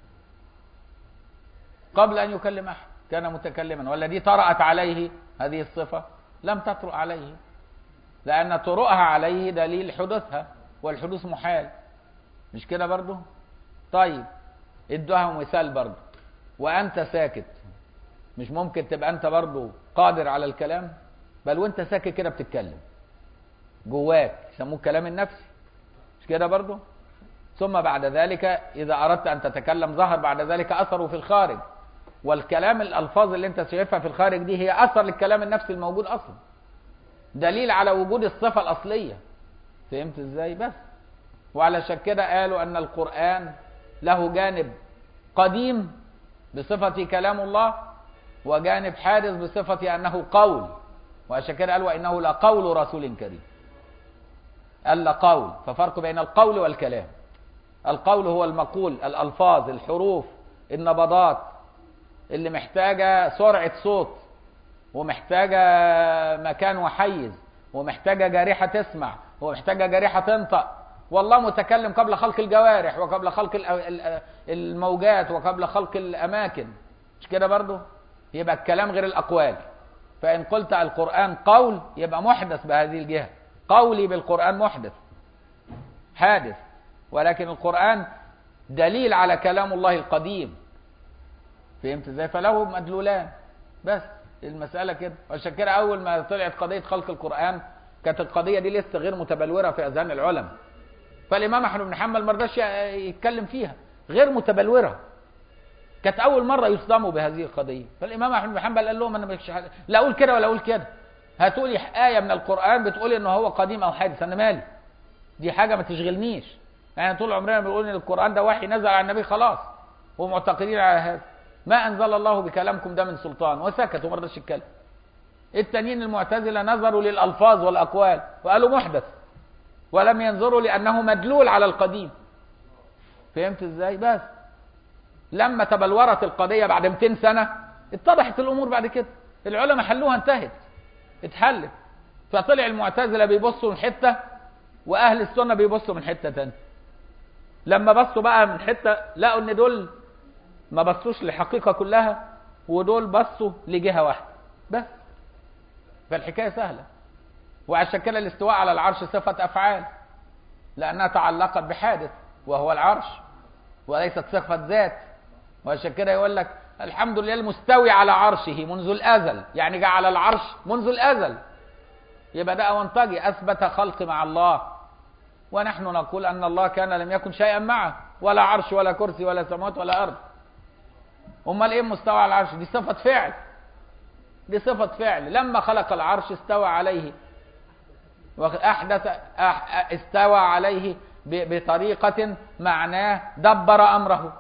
قبل أن يكلم أحد كان متكلما والذي طرأت عليه هذه الصفة لم تطرأ عليه لأن طرؤها عليه دليل حدوثها والحدوث محال مش كده برضو طيب ادوها مثال برضو وأنت ساكت مش ممكن تبقى أنت برضو قادر على الكلام بل وانت ساكت كده بتتكلم جواك يسموه الكلام النفسي مش كده برضو ثم بعد ذلك إذا أردت أن تتكلم ظهر بعد ذلك أثره في الخارج والكلام الألفاظ اللي أنت شايفها في الخارج دي هي أثر للكلام النفسي الموجود أصلا دليل على وجود الصفة الأصلية فهمت إزاي بس وعلشان كده قالوا أن القرآن له جانب قديم بصفة كلام الله وجانب حادث بصفة أنه قول وعشان كده قالوا إنه لقول رسول كريم قال قول ففرق بين القول والكلام القول هو المقول الألفاظ الحروف النبضات اللي محتاجة سرعة صوت ومحتاجة مكان وحيز ومحتاجة جارحة تسمع ومحتاجة جارحة تنطق والله متكلم قبل خلق الجوارح وقبل خلق الموجات وقبل خلق الأماكن مش كده برضو يبقى الكلام غير الأقوال فإن قلت القرآن قول يبقى محدث بهذه الجهة قولي بالقرآن محدث حادث ولكن القرآن دليل على كلام الله القديم فهمت ازاي فله مدلولان بس المسألة كده عشان كده أول ما طلعت قضية خلق القرآن كانت القضية دي لسه غير متبلورة في أذهان العلماء فالإمام أحمد بن حنبل ما رضاش يتكلم فيها غير متبلورة كانت أول مرة يصدموا بهذه القضية فالإمام أحمد بن حنبل قال لهم أنا مش لا أقول كده ولا أقول كده هاتوا لي آية من القرآن بتقول إن هو قديم أو حادث أنا مالي دي حاجة ما تشغلنيش يعني طول عمرنا بنقول إن القرآن ده وحي نزل على النبي خلاص ومعتقدين على هذا ما أنزل الله بكلامكم ده من سلطان وسكت وما رضاش يتكلم التانيين المعتزلة نظروا للألفاظ والأقوال وقالوا محدث ولم ينظروا لأنه مدلول على القديم فهمت ازاي بس لما تبلورت القضيه بعد 200 سنه اتضحت الامور بعد كده العلماء حلوها انتهت اتحلت فطلع المعتزله بيبصوا من حته واهل السنه بيبصوا من حته تانية لما بصوا بقى من حته لقوا ان دول ما بصوش للحقيقه كلها ودول بصوا لجهه واحده بس فالحكايه سهله وعشان كده الاستواء على العرش صفه افعال لانها تعلقت بحادث وهو العرش وليست صفه ذات وعشان كده يقول لك الحمد لله المستوي على عرشه منذ الازل يعني جعل العرش منذ الازل يبقى ده اونطجي اثبت خلق مع الله ونحن نقول ان الله كان لم يكن شيئا معه ولا عرش ولا كرسي ولا سماوات ولا ارض امال ايه مستوى على العرش دي صفه فعل دي صفه فعل لما خلق العرش استوى عليه واحدث استوى عليه بطريقه معناه دبر امره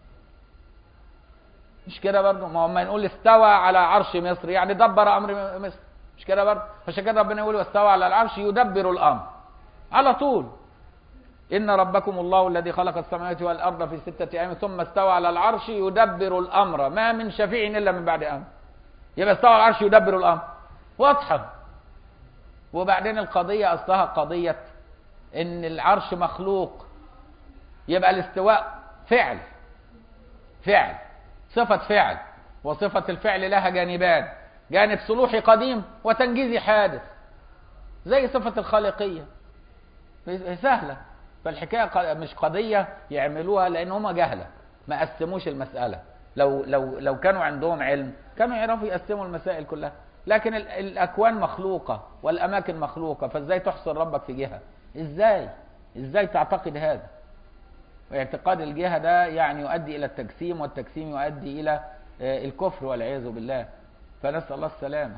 مش كده برضه ما هم نقول استوى على عرش مصر يعني دبر امر مصر مش كده برضه عشان كده ربنا يقول واستوى على العرش يدبر الامر على طول ان ربكم الله الذي خلق السماوات والارض في سته ايام ثم استوى على العرش يدبر الامر ما من شفيع الا من بعد امر يبقى استوى على العرش يدبر الامر واضحه وبعدين القضيه اصلها قضيه ان العرش مخلوق يبقى الاستواء فعل فعل صفة فعل وصفة الفعل لها جانبان جانب صلوحي قديم وتنجيزي حادث زي صفة الخالقية سهلة فالحكاية مش قضية يعملوها لأن هم جهلة ما قسموش المسألة لو لو لو كانوا عندهم علم كانوا يعرفوا يقسموا المسائل كلها لكن الأكوان مخلوقة والأماكن مخلوقة فإزاي تحصر ربك في جهة إزاي إزاي تعتقد هذا واعتقاد الجهة ده يعني يؤدي إلى التجسيم والتجسيم يؤدي إلى الكفر والعياذ بالله فنسأل الله السلامة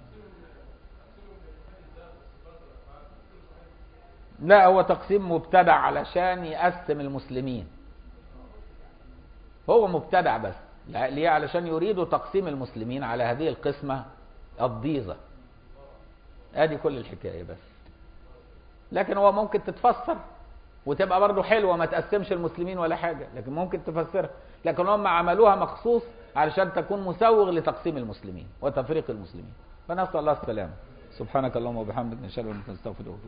لا هو تقسيم مبتدع علشان يقسم المسلمين هو مبتدع بس ليه علشان يريدوا تقسيم المسلمين على هذه القسمة الضيزة ادي كل الحكاية بس لكن هو ممكن تتفسر وتبقى برضه حلوه ما تقسمش المسلمين ولا حاجه لكن ممكن تفسرها لكن هم عملوها مخصوص علشان تكون مسوغ لتقسيم المسلمين وتفريق المسلمين فنسال الله السلامه سبحانك اللهم وبحمدك نشهد ان لا اله الا انت نستغفرك